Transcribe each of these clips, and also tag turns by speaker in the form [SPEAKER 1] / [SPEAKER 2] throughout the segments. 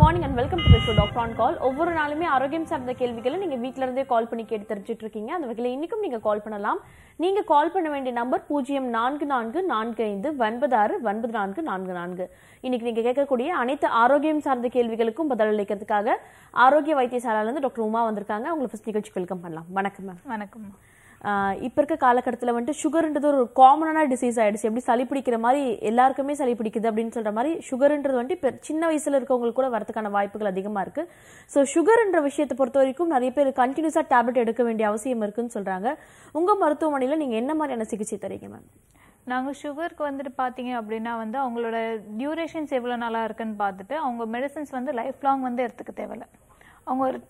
[SPEAKER 1] Morning and welcome to show doctor on call ஒவ்வொரு நாளுமே ஆரோக்கியம் சார்ந்த கேள்விகளை நீங்க வீட்ல இருந்தே கால் பண்ணி கேட்டு தெரிஞ்சுட்டு இருக்கீங்க அந்த வகையில் இன்னைக்கும் நீங்க கால் பண்ணலாம் நீங்க கால் பண்ண வேண்டிய நம்பர் பூஜ்ஜியம் நான்கு நான்கு நான்கு ஐந்து ஒன்பது ஆறு ஒன்பது நான்கு நான்கு நான்கு இன்னைக்கு நீங்க கேட்கக்கூடிய அனைத்து ஆரோக்கியம் சார்ந்த கேள்விகளுக்கும் பதிலளிக்கிறதுக்காக ஆரோக்கிய வைத்தியசாலையில இருந்து டாக்டர் உமா வந்திருக்காங்க உங்களை ஃபர்ஸ்ட் நிகழ்ச்சி வெல்கம் பண்ணலாம் வணக்கம் மேம்
[SPEAKER 2] வணக்கம்
[SPEAKER 1] ஆஹ் இப்ப இருக்க காலகட்டத்தில் வந்துட்டு சுகர்ன்றது ஒரு காமனான டிசீஸ் ஆயிடுச்சு எப்படி சளி பிடிக்கிற மாதிரி எல்லாருக்குமே சளி பிடிக்குது அப்படின்னு சொல்ற மாதிரி சுகர்ன்றது வந்துட்டு இப்ப சின்ன வயசுல இருக்கவங்களுக்கு கூட வரதுக்கான வாய்ப்புகள் அதிகமா இருக்கு ஸோ சுகர்ன்ற விஷயத்தை பொறுத்த வரைக்கும் நிறைய பேர் கண்டினியூஸா டேப்லெட் எடுக்க வேண்டிய அவசியம் இருக்குன்னு சொல்றாங்க உங்க மருத்துவமனையில நீங்க என்ன மாதிரியான சிகிச்சை தரீங்க மேம்
[SPEAKER 2] நாங்கள் சுகருக்கு வந்துட்டு பார்த்தீங்க அப்படின்னா வந்து அவங்களோட டியூரேஷன்ஸ் எவ்வளோ நாளாக இருக்குன்னு பார்த்துட்டு அவங்க மெடிசன்ஸ் வந்து லைஃப் லாங் வந்து எடுத்துக்க தேவையில்ல அவங்க ஒரு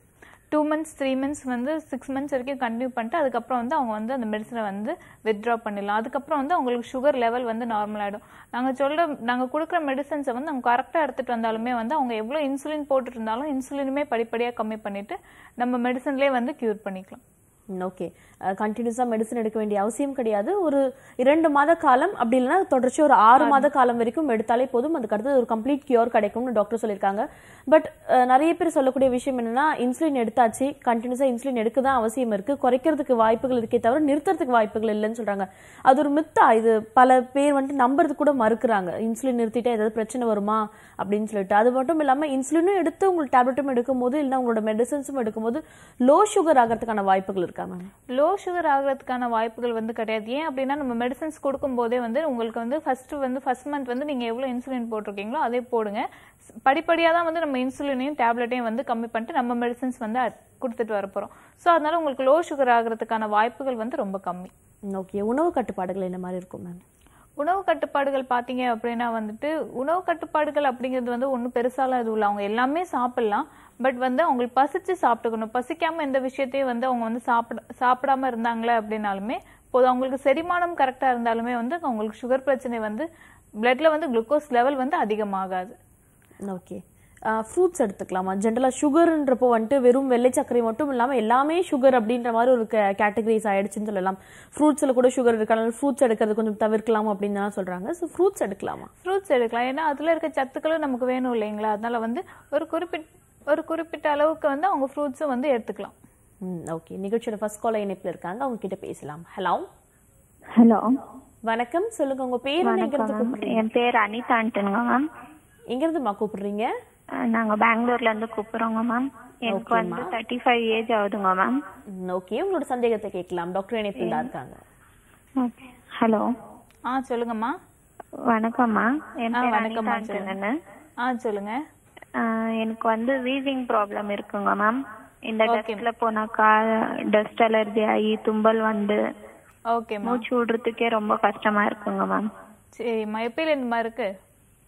[SPEAKER 2] டூ மந்த்ஸ் த்ரீ மந்த்ஸ் வந்து சிக்ஸ் மந்த்ஸ் வரைக்கும் கண்டினியூ பண்ணிட்டு அதுக்கப்புறம் வந்து அவங்க வந்து அந்த மெடிசனை வந்து வித்ட்ரா பண்ணிடலாம் அதுக்கப்புறம் வந்து அவங்களுக்கு சுகர் லெவல் வந்து நார்மல் ஆகிடும் நாங்கள் சொல்கிற நாங்கள் கொடுக்குற மெடிசன்ஸை வந்து அவங்க கரெக்டாக எடுத்துகிட்டு வந்தாலுமே வந்து அவங்க எவ்வளோ இன்சுலின் போட்டுட்டு இருந்தாலும் இன்சுலினுமே படிப்படியாக கம்மி பண்ணிவிட்டு நம்ம மெடிசன்லேயே வந்து க்யூர் பண்ணிக்கலாம்
[SPEAKER 1] ஓகே கண்டினியூஸாக மெடிசன் எடுக்க வேண்டிய அவசியம் கிடையாது ஒரு இரண்டு மாத காலம் அப்படி இல்லைன்னா தொடர்ச்சி ஒரு ஆறு மாத காலம் வரைக்கும் எடுத்தாலே போதும் அதுக்கு அடுத்தது ஒரு கம்ப்ளீட் கியூர் கிடைக்கும்னு டாக்டர் சொல்லியிருக்காங்க பட் நிறைய பேர் சொல்லக்கூடிய விஷயம் என்னன்னா இன்சுலின் எடுத்தாச்சு கண்டினியூஸாக இன்சுலின் எடுக்க தான் அவசியம் இருக்கு குறைக்கிறதுக்கு வாய்ப்புகள் இருக்கே தவிர நிறுத்துறதுக்கு வாய்ப்புகள் இல்லைன்னு சொல்றாங்க அது ஒரு மித்தா இது பல பேர் வந்துட்டு நம்புறது கூட மறுக்கிறாங்க இன்சுலின் நிறுத்திட்டா ஏதாவது பிரச்சனை வருமா அப்படின்னு சொல்லிட்டு அது மட்டும் இல்லாம இன்சுலினும் எடுத்து உங்களுக்கு டேப்லெட்டும் எடுக்கும்போது இல்லைன்னா உங்களோட மெடிசன்ஸும் எடுக்கும்போது லோ சுகர் ஆகிறதுக்கான வாய்ப்புகள் இருக்கா மேம்
[SPEAKER 2] லோ சுகர் ஆகிறதுக்கான வாய்ப்புகள் வந்து கிடையாது ஏன் அப்படின்னா நம்ம மெடிசன்ஸ் கொடுக்கும் போதே வந்து உங்களுக்கு வந்து ஃபர்ஸ்ட் வந்து ஃபர்ஸ்ட் மந்த் வந்து நீங்க எவ்வளவு இன்சுலின் போட்டிருக்கீங்களோ அதே போடுங்க படிப்படியாக தான் வந்து நம்ம இன்சுலினையும் டேப்லெட்டையும் வந்து கம்மி பண்ணிட்டு நம்ம மெடிசன்ஸ் வந்து அட்- கொடுத்துட்டு வர போறோம் ஸோ அதனால உங்களுக்கு லோ சுகர் ஆகிறதுக்கான வாய்ப்புகள் வந்து ரொம்ப கம்மி
[SPEAKER 1] ஓகே உணவு கட்டுப்பாடுகள் என்ன மாதிரி இருக்கும் மேம்
[SPEAKER 2] உணவு கட்டுப்பாடுகள் பார்த்தீங்க அப்படின்னா வந்துட்டு உணவு கட்டுப்பாடுகள் அப்படிங்கிறது வந்து ஒன்றும் பெருசாலாம் எதுவும் இல்லை அவங்க எல்லாமே சாப்பிடலாம் பட் வந்து அவங்களுக்கு பசிச்சு சாப்பிட்டுக்கணும் பசிக்காம எந்த விஷயத்தையும் வந்து அவங்க வந்து சாப்பிட சாப்பிடாம இருந்தாங்களே அப்படின்னாலுமே போதும் அவங்களுக்கு செரிமானம் கரெக்டாக இருந்தாலுமே வந்து அவங்களுக்கு சுகர் பிரச்சனை வந்து பிளட்ல வந்து குளுக்கோஸ் லெவல் வந்து அதிகமாகாது
[SPEAKER 1] ஓகே ஃப்ரூட்ஸ் எடுத்துக்கலாமா ஜென்ரலாக சுகர்ன்றப்போ வந்துட்டு வெறும் வெள்ளை சர்க்கரை மட்டும் இல்லாமல் எல்லாமே சுகர் அப்படின்ற மாதிரி ஒரு கேட்டகரிஸ் ஆயிடுச்சுன்னு சொல்லலாம் ஃப்ரூட்ஸில் கூட சுகர் இருக்கலாம் ஃப்ரூட்ஸ் எடுக்கிறது கொஞ்சம் தவிர்க்கலாம் அப்படின்னு தான் சொல்கிறாங்க ஸோ ஃப்ரூட்ஸ் எடுக்கலாமா
[SPEAKER 2] ஃப்ரூட்ஸ் எடுக்கலாம் ஏன்னா அதில் இருக்க சத்துக்களும் நமக்கு வேணும் இல்லைங்களா அதனால வந்து ஒரு குறிப்பிட்ட ஒரு குறிப்பிட்ட அளவுக்கு வந்து அவங்க ஃப்ரூட்ஸும் வந்து எடுத்துக்கலாம்
[SPEAKER 1] ம் ஓகே நிகழ்ச்சியோட ஃபர்ஸ்ட் கால இணைப்பில் இருக்காங்க அவங்க கிட்ட பேசலாம் ஹலோ
[SPEAKER 3] ஹலோ
[SPEAKER 1] வணக்கம் சொல்லுங்க உங்க பேர் என்ன
[SPEAKER 3] வணக்கம்
[SPEAKER 1] எங்கிருந்து
[SPEAKER 3] மேம்
[SPEAKER 1] கூப்பிடுறீங்க
[SPEAKER 3] என் பேர் அனிதான்ட்டுங்க மேம்
[SPEAKER 1] எங்கிருந்துமா கூப்பிடுறீங்க
[SPEAKER 3] அஹ் நாங்க பெங்களூர்ல இருந்து கூப்பிடுறோங்க மேம் எனக்கு வந்து தேர்ட்டி ஃபைவ் ஏஜ் ஆகுதுங்க மேம்
[SPEAKER 1] ஓகே உங்களோட சந்தேகத்தை கேட்கலாம் டாக்டர் இணைப்பில் தான் இருக்காங்க
[SPEAKER 3] ஓகே ஹலோ
[SPEAKER 2] ஆ சொல்லுங்கம்மா
[SPEAKER 3] வணக்கம்மா என்
[SPEAKER 2] ஆ,
[SPEAKER 3] பேர்
[SPEAKER 2] வணக்கம்மா,
[SPEAKER 3] அனிதான்ட்டுன்னு
[SPEAKER 2] ஆ சொல்லுங்க
[SPEAKER 3] அஹ் எனக்கு வந்து வீசிங் ப்ராப்ளம் இருக்குங்க மேம் இந்த டஸ்ட்ல போனாக்கா டஸ்ட் அலர்ஜி ஆகி தும்பல் வந்து
[SPEAKER 2] ஓகேம்மா
[SPEAKER 3] மூச்சு விடுறதுக்கே ரொம்ப கஷ்டமா இருக்குங்க மேம்
[SPEAKER 2] சரிம்மா எப்பயில இந்த மாதிரி இருக்கு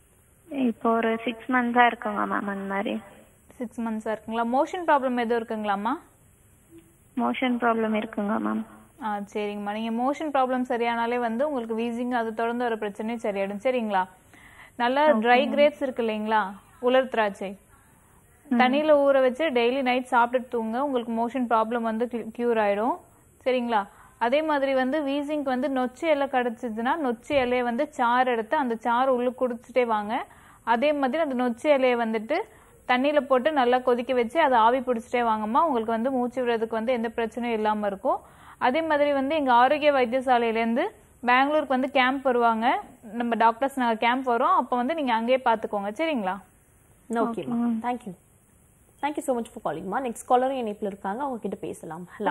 [SPEAKER 3] இப்போ ஒரு சிக்ஸ் மந்த்ஸா இருக்குங்க மேம் அந்த மாதிரி
[SPEAKER 2] சிக்ஸ் மந்த்ஸாக இருக்குங்களா மோஷன் ப்ராப்ளம் எதுவும் இருக்குங்களாம்மா
[SPEAKER 3] மோஷன் ப்ராப்ளம் இருக்குங்க மேம்
[SPEAKER 2] ஆ சரிங்கம்மா நீங்கள் மோஷன் ப்ராப்ளம் சரியானாலே வந்து உங்களுக்கு வீசிங் அது தொடர்ந்து வர பிரச்சனையும் சரியாயிடும் சரிங்களா நல்லா ட்ரை கிரேப்ஸ் இருக்கு இல்லைங்களா உலர் திராட்சை தண்ணியில் ஊற வச்சு டெய்லி நைட் சாப்பிட்டுட்டு தூங்க உங்களுக்கு மோஷன் ப்ராப்ளம் வந்து க்யூர் ஆயிடும் சரிங்களா அதே மாதிரி வந்து வீசிங்க்கு வந்து நொச்சி இலை கிடச்சிதுன்னா நொச்சி இலையை வந்து சாறு எடுத்து அந்த சாறு உள்ள குடிச்சிட்டே வாங்க அதே மாதிரி அந்த நொச்சி இலையை வந்துட்டு தண்ணியில் போட்டு நல்லா கொதிக்க வச்சு அதை ஆவி பிடிச்சிட்டே வாங்கம்மா உங்களுக்கு வந்து மூச்சு விடுறதுக்கு வந்து எந்த பிரச்சனையும் இல்லாமல் இருக்கும் அதே மாதிரி வந்து எங்கள் ஆரோக்கிய வைத்தியசாலையிலேருந்து பெங்களூருக்கு வந்து கேம்ப் வருவாங்க நம்ம டாக்டர்ஸ் நாங்கள் கேம்ப் வரோம் அப்போ வந்து நீங்கள் அங்கேயே பார்த்துக்கோங்க சரிங்களா
[SPEAKER 1] ஓகேம்மா thank you thank you so much for காலிங்மா நெக்ஸ்ட் காலரும் இணைப்பில் இருக்காங்க அவங்க கிட்ட பேசலாம் ஹலோ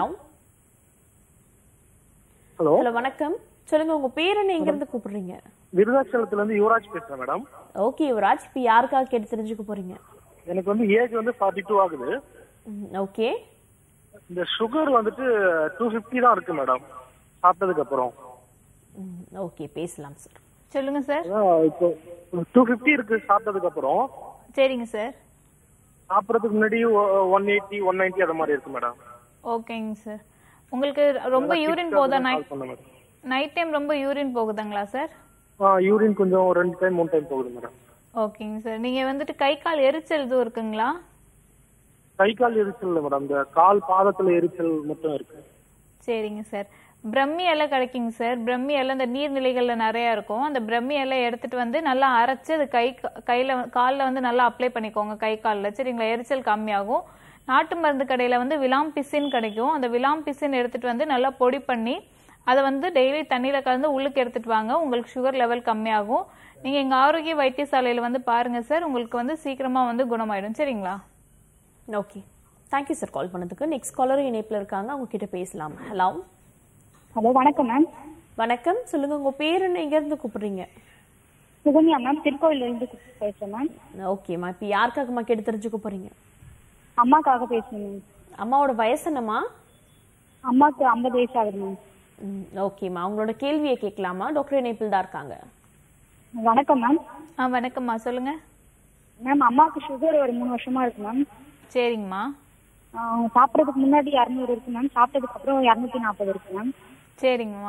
[SPEAKER 4] ஹலோ
[SPEAKER 1] ஹலோ வணக்கம் சொல்லுங்க உங்க பேர் என்ன எங்க இருந்து கூப்பிடுறீங்க
[SPEAKER 4] விருதாச்சலத்துல இருந்து யுவராஜ் பேசுறேன் மேடம்
[SPEAKER 1] ஓகே யுவராஜ் இப்போ யாருக்காக கேட்டு தெரிஞ்சுக்க போறீங்க
[SPEAKER 4] எனக்கு வந்து ஏஜ் வந்து ஃபார்ட்டி டூ ஆகுது
[SPEAKER 1] ஓகே
[SPEAKER 4] இந்த சுகர் வந்துட்டு டூ ஃபிஃப்டி தான் இருக்கு மேடம் சாப்பிட்டதுக்கு அப்புறம்
[SPEAKER 1] ஓகே பேசலாம் சார்
[SPEAKER 2] சொல்லுங்க சார்
[SPEAKER 4] அதான் இப்போ டூ ஃபிஃப்டி இருக்கு சாப்பிட்டதுக்கு அப்புறம்
[SPEAKER 2] சரிங்க சார்
[SPEAKER 4] சாப்பிட்றதுக்கு முன்னாடி ஒன் எயிட்டி ஒன் நைன்டி அது மாதிரி இருக்கு மேடம்
[SPEAKER 2] ஓகேங்க சார் உங்களுக்கு ரொம்ப யூரின் போதா நைட்
[SPEAKER 4] கால் பண்ண மேடம்
[SPEAKER 2] நைட் டைம் ரொம்ப யூரின் போகுதுங்களா சார்
[SPEAKER 4] யூரின் கொஞ்சம் ரெண்டு டைம் மூணு டைம் போகுது மேடம்
[SPEAKER 2] ஓகேங்க சார் நீங்க வந்துட்டு கை கால் எரிச்சல் எதுவும் இருக்குங்களா
[SPEAKER 4] கை கால் எரிச்சல் இல்லை மேடம் இந்த கால் பாதத்துல எரிச்சல் மட்டும் இருக்கு
[SPEAKER 2] சரிங்க சார் பிரம்மி இலை கிடைக்குங்க சார் பிரம்மி இலை இந்த நீர்நிலைகள்ல நிறைய இருக்கும் அந்த பிரம்மி இலை எடுத்துட்டு வந்து நல்லா அரைச்சு அது கை கையில காலில் வந்து நல்லா அப்ளை பண்ணிக்கோங்க கை காலில் சரிங்களா எரிச்சல் கம்மியாகும் நாட்டு மருந்து கடையில வந்து விலாம் பிசின் கிடைக்கும் அந்த விலாம் பிசின் எடுத்துட்டு வந்து நல்லா பொடி பண்ணி அதை வந்து டெய்லி தண்ணியில கலந்து உள்ளுக்கு எடுத்துட்டு வாங்க உங்களுக்கு சுகர் லெவல் கம்மியாகும் நீங்க எங்க ஆரோக்கிய வைத்தியசாலையில வந்து பாருங்க சார் உங்களுக்கு வந்து சீக்கிரமா வந்து குணமாயிடும் சரிங்களா
[SPEAKER 1] ஓகே தேங்க்யூ சார் கால் பண்ணதுக்கு நெக்ஸ்ட் காலரும் இணைப்பில் இருக்காங்க அவங்க கிட்ட பேசலாம் ஹலோ
[SPEAKER 5] ஹலோ வணக்கம் மேம்
[SPEAKER 1] வணக்கம் சொல்லுங்க உங்க பேர் என்ன எங்க இருந்து கூப்பிடுறீங்க
[SPEAKER 5] சுகன்யா மேம் திருக்கோயில இருந்து பேசுறேன் மேம்
[SPEAKER 1] ஓகேம்மா இப்போ யாருக்காகம்மா கேட்டு தெரிஞ்சுக்க போறீங்க
[SPEAKER 5] அம்மாக்காக பேசுறேன் மேம்
[SPEAKER 1] அம்மாவோட வயசு என்னம்மா
[SPEAKER 5] அம்மாக்கு ஐம்பது வயசு ஆகுது மேம்
[SPEAKER 1] ம், ஓகேம்மா அவங்களோட கேள்வியை கேட்கலாமா டாக்டர் இணைப்பில் தான் இருக்காங்க
[SPEAKER 5] வணக்கம் மேம்
[SPEAKER 2] ஆ வணக்கம்மா சொல்லுங்க
[SPEAKER 5] மேம் அம்மாவுக்கு சுகர் ஒரு மூணு வருஷமா இருக்கு மேம்
[SPEAKER 2] சரிங்கம்மா
[SPEAKER 5] ஆஹ் சாப்பிடறதுக்கு முன்னாடி இரநூறு இருக்கு மேம் சாப்பிட்டதுக்கு அப்புறம் இரநூத்தி நாற்பது இருக்கு மேம்
[SPEAKER 2] சரிங்கம்மா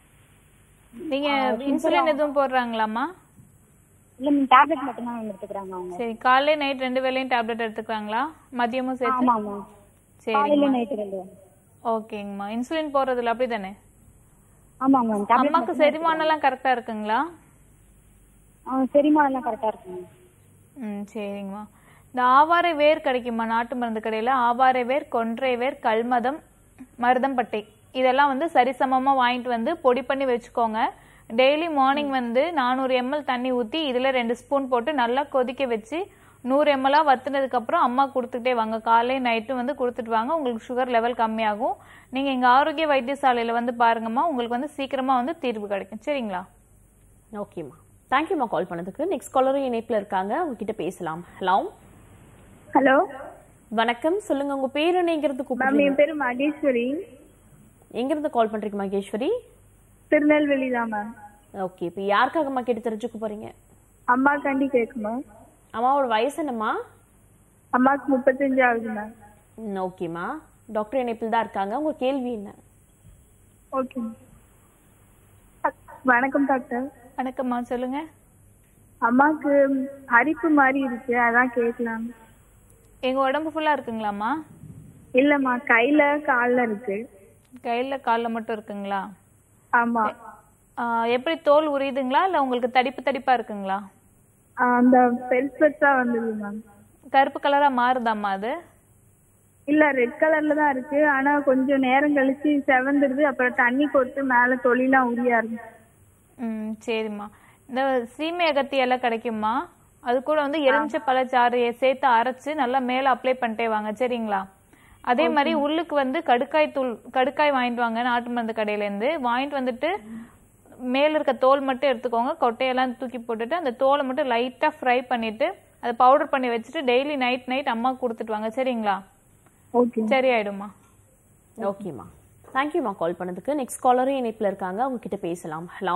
[SPEAKER 2] நீங்க இன்சுலின் எதுவும் போடுறாங்களாம்மா
[SPEAKER 5] இல்ல மேம் டேப்லெட் மட்டும் தான் எடுத்துக்கிறாங்க அவங்க
[SPEAKER 2] சரி காலைல நைட் ரெண்டு வேளையும் டேப்லெட் எடுத்துக்கிறாங்களா மதியமும் சேர்த்து
[SPEAKER 5] ஆமா மேம்
[SPEAKER 2] சரிங்கம்மா
[SPEAKER 5] காலையில நைட்டு ரெண்டு
[SPEAKER 2] ஓகேங்கம்மா இன்சுலின் போடுறதுல அப்படிதானே
[SPEAKER 5] ஆமா மேம் டேப்லெட்
[SPEAKER 2] அம்மாக்கு செரிமானம் எல்லாம் கரெக்டா இருக்குங்களா
[SPEAKER 5] செரிமானம் எல்லாம் கரெக்டா இருக்கு மேம்
[SPEAKER 2] ம் சரிங்கம்மா இந்த ஆவாரை வேர் கிடைக்குமா நாட்டு மருந்து கடையில ஆவாரை வேர் கொன்றை வேர் கல்மதம் மருதம்பட்டை இதெல்லாம் வந்து சரிசமமா வாங்கிட்டு வந்து பொடி பண்ணி வச்சுக்கோங்க டெய்லி மார்னிங் வந்து நானூறு எம்எல் தண்ணி ஊத்தி இதுல ரெண்டு ஸ்பூன் போட்டு நல்லா கொதிக்க வச்சு நூறு எம்எல்லா வத்துனதுக்கு அப்புறம் அம்மா கொடுத்துட்டே வாங்க காலை நைட்டு வந்து கொடுத்துட்டு வாங்க உங்களுக்கு சுகர் லெவல் கம்மியாகும் நீங்க எங்க ஆரோக்கிய வைத்தியசாலையில வந்து பாருங்கம்மா உங்களுக்கு வந்து சீக்கிரமா வந்து தீர்வு கிடைக்கும் சரிங்களா
[SPEAKER 1] ஓகேம்மா தேங்க்யூம்மா கால் பண்ணதுக்கு நெக்ஸ்ட் காலரும் இணைப்பில் இருக்காங்க அவங்க கிட்ட பேசலாம் ஹலோ
[SPEAKER 3] ஹலோ
[SPEAKER 1] வணக்கம் சொல்லுங்க உங்க பேர் என்ன எங்க இருந்து
[SPEAKER 3] மேம்
[SPEAKER 1] கூப்பிடுறீங்க
[SPEAKER 3] என் பேரு மகேஸ்வரி
[SPEAKER 1] எங்க இருந்து கால் பண்றீங்க மகேஸ்வரி
[SPEAKER 3] திருநெல்வேலி தான் மேம்
[SPEAKER 1] ஓகே இப்போ யாருக்காகம்மா கேட்டு தெரிஞ்சுக்க போறீங்க
[SPEAKER 3] அம்மாக்காண்டி கேட்குமா
[SPEAKER 1] அம்மாவோட வயசு என்னம்மா
[SPEAKER 3] அம்மாவுக்கு முப்பத்தஞ்சு ஆகுது மேம்
[SPEAKER 1] ம், ஓகேம்மா டாக்டர் இணைப்பில் தான் இருக்காங்க உங்க கேள்வி என்ன
[SPEAKER 3] ஓகே வணக்கம் டாக்டர்
[SPEAKER 2] வணக்கம்மா சொல்லுங்க
[SPEAKER 3] அம்மாவுக்கு அரிப்பு மாதிரி இருக்கு அதான் கேட்கலாம்
[SPEAKER 2] எங்க உடம்பு ஃபுல்லா இருக்குங்களாம்மா
[SPEAKER 3] இல்லம்மா கையில கால்ல இருக்கு
[SPEAKER 2] கையில கால்ல மட்டும் இருக்குங்களா
[SPEAKER 3] ஆமா
[SPEAKER 2] ஆ, எப்படி தோல் உரியுதுங்களா இல்ல உங்களுக்கு தடிப்பு தடிப்பா இருக்குங்களா
[SPEAKER 3] ஆஹ் அந்த பெருசு பெருசா வந்தது மேம்
[SPEAKER 2] கருப்பு கலரா மாறுதாம்மா அது
[SPEAKER 3] இல்ல ரெட் கலர்ல தான் இருக்கு ஆனா கொஞ்சம் நேரம் கழிச்சு செவந்துடுது அப்புறம் தண்ணி கொட்டு மேல தொழிலாம் உரியா இருக்கு
[SPEAKER 2] ம் சரிம்மா இந்த சீமை அகத்தி எல்லாம் கிடைக்குமா அது கூட வந்து எலுமிச்சை பழச்சாறு சேர்த்து அரைச்சு நல்லா மேல அப்ளை பண்ணிட்டே வாங்க சரிங்களா அதே மாதிரி உள்ளுக்கு வந்து கடுக்காய் தூள் கடுக்காய் வாங்கிட்டு வாங்க நாட்டு மருந்து கடையில இருந்து வாங்கிட்டு வந்துட்டு மேல இருக்க தோல் மட்டும் எடுத்துக்கோங்க கொட்டையெல்லாம் தூக்கி போட்டுட்டு அந்த தோலை மட்டும் லைட்டா ஃப்ரை பண்ணிட்டு அதை பவுடர் பண்ணி வச்சுட்டு டெய்லி நைட் நைட் அம்மா கொடுத்துட்டு வாங்க சரிங்களா
[SPEAKER 3] ஓகே
[SPEAKER 2] சரியாயிடுமா
[SPEAKER 1] ஓகேம்மா தேங்க்யூம்மா கால் பண்ணதுக்கு நெக்ஸ்ட் காலரும் இணைப்பில் இருக்காங்க அவங்க கிட்ட பேசலாம் ஹலோ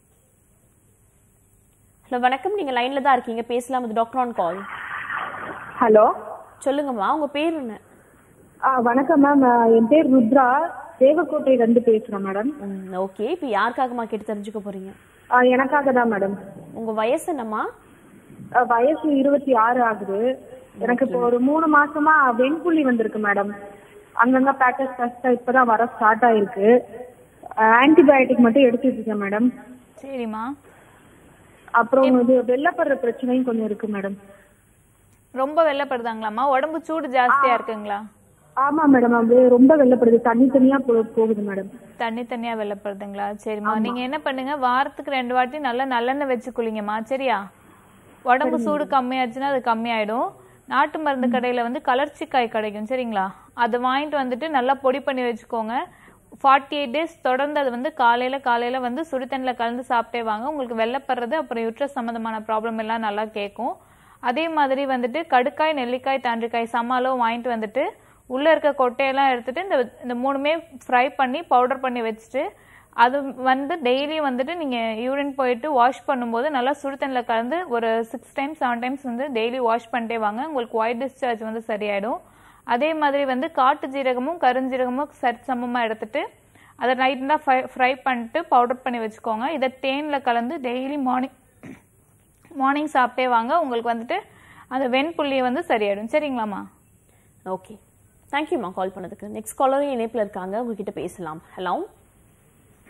[SPEAKER 1] ஹலோ வணக்கம் நீங்க லைன்ல தான் இருக்கீங்க பேசலாம் இது டாக்டர் ஆன் கால்
[SPEAKER 5] ஹலோ
[SPEAKER 1] சொல்லுங்கம்மா உங்க பேர் என்ன
[SPEAKER 5] வணக்கம் மேம் என் பேர் ருத்ரா தேவக்கோட்டையில இருந்து பேசுறேன் மேடம்
[SPEAKER 1] ம் ஓகே இப்போ யாருக்காகம்மா கேட்டு தெரிஞ்சுக்க போறீங்க
[SPEAKER 5] எனக்காக தான் மேடம்
[SPEAKER 1] உங்க வயசு என்னம்மா
[SPEAKER 5] அஹ் வயசு இருபத்தி ஆறு ஆகுது எனக்கு இப்போ ஒரு மூணு மாசமா வெண்புள்ளி வந்திருக்கு மேடம் அங்கங்க பேக்கஸ் ஃபர்ஸ்ட் இப்பதான் வர ஸ்டார்ட் ஆயிருக்கு ஆன்டிபயோட்டிக் மட்டும் எடுத்துட்டு இருக்கேன் மேடம்
[SPEAKER 2] சரிம்மா
[SPEAKER 5] அப்புறம் இது வெள்ளப்படுற பிரச்சனையும் கொஞ்சம் இருக்கு மேடம்
[SPEAKER 2] ரொம்ப வெள்ளப்படுதாங்களாம்மா உடம்பு சூடு ஜாஸ்தியா இருக்குங்களா
[SPEAKER 5] ஆமா மேடம் அது ரொம்ப வெள்ளப்படுது தண்ணி தனியா போகுது மேடம்
[SPEAKER 2] தண்ணி தண்ணியா வெள்ளப்படுதுங்களா சரிம்மா நீங்க என்ன பண்ணுங்க வாரத்துக்கு ரெண்டு வாட்டி நல்லா நல்லெண்ணெய் வச்சு குளிங்கம்மா சரியா உடம்பு சூடு கம்மியாச்சுன்னா அது கம்மியாயிடும் நாட்டு மருந்து கடையில வந்து கலர்ச்சிக்காய் கிடைக்கும் சரிங்களா அதை வாங்கிட்டு வந்துட்டு நல்லா பொடி பண்ணி வச்சுக்கோங்க ஃபார்ட்டி எயிட் டேஸ் தொடர்ந்து அது வந்து காலையில காலையில வந்து சுடுதண்ணில் கலந்து சாப்பிட்டே வாங்க உங்களுக்கு வெள்ளப்படுறது அப்புறம் யுட்ரஸ் சம்மந்தமான ப்ராப்ளம் எல்லாம் நல்லா கேட்கும் அதே மாதிரி வந்துட்டு கடுக்காய் நெல்லிக்காய் தாண்டிக்காய் சமாளம் வாங்கிட்டு வந்துட்டு உள்ள இருக்க கொட்டையெல்லாம் எடுத்துட்டு இந்த இந்த மூணுமே ஃப்ரை பண்ணி பவுடர் பண்ணி வச்சுட்டு அது வந்து டெய்லி வந்துட்டு நீங்க யூரின் போயிட்டு வாஷ் பண்ணும்போது நல்லா சுடுதண்ணில் கலந்து ஒரு சிக்ஸ் டைம்ஸ் செவன் டைம்ஸ் வந்து டெய்லி வாஷ் பண்ணிட்டே வாங்க உங்களுக்கு ஒயிட் டிஸ்சார்ஜ் வந்து சரியாயிடும் அதே மாதிரி வந்து காட்டு ஜீரகமும் கருஞ்சீரகமும் சரி சமமா எடுத்துட்டு அதை நைட்னா ஃப்ரை பண்ணிட்டு பவுடர் பண்ணி வச்சுக்கோங்க இதை தேனில் கலந்து டெய்லி மார்னிங் மார்னிங் சாப்பிட்டே வாங்க உங்களுக்கு வந்துட்டு அந்த வெண்புள்ளியை வந்து சரியாயிடும் சரிங்களாம்மா
[SPEAKER 1] ஓகே தேங்க்யூம்மா கால் பண்ணதுக்கு நெக்ஸ்ட் காலரும் இணைப்பில் இருக்காங்க உங்ககிட்ட பேசலாம் ஹலோ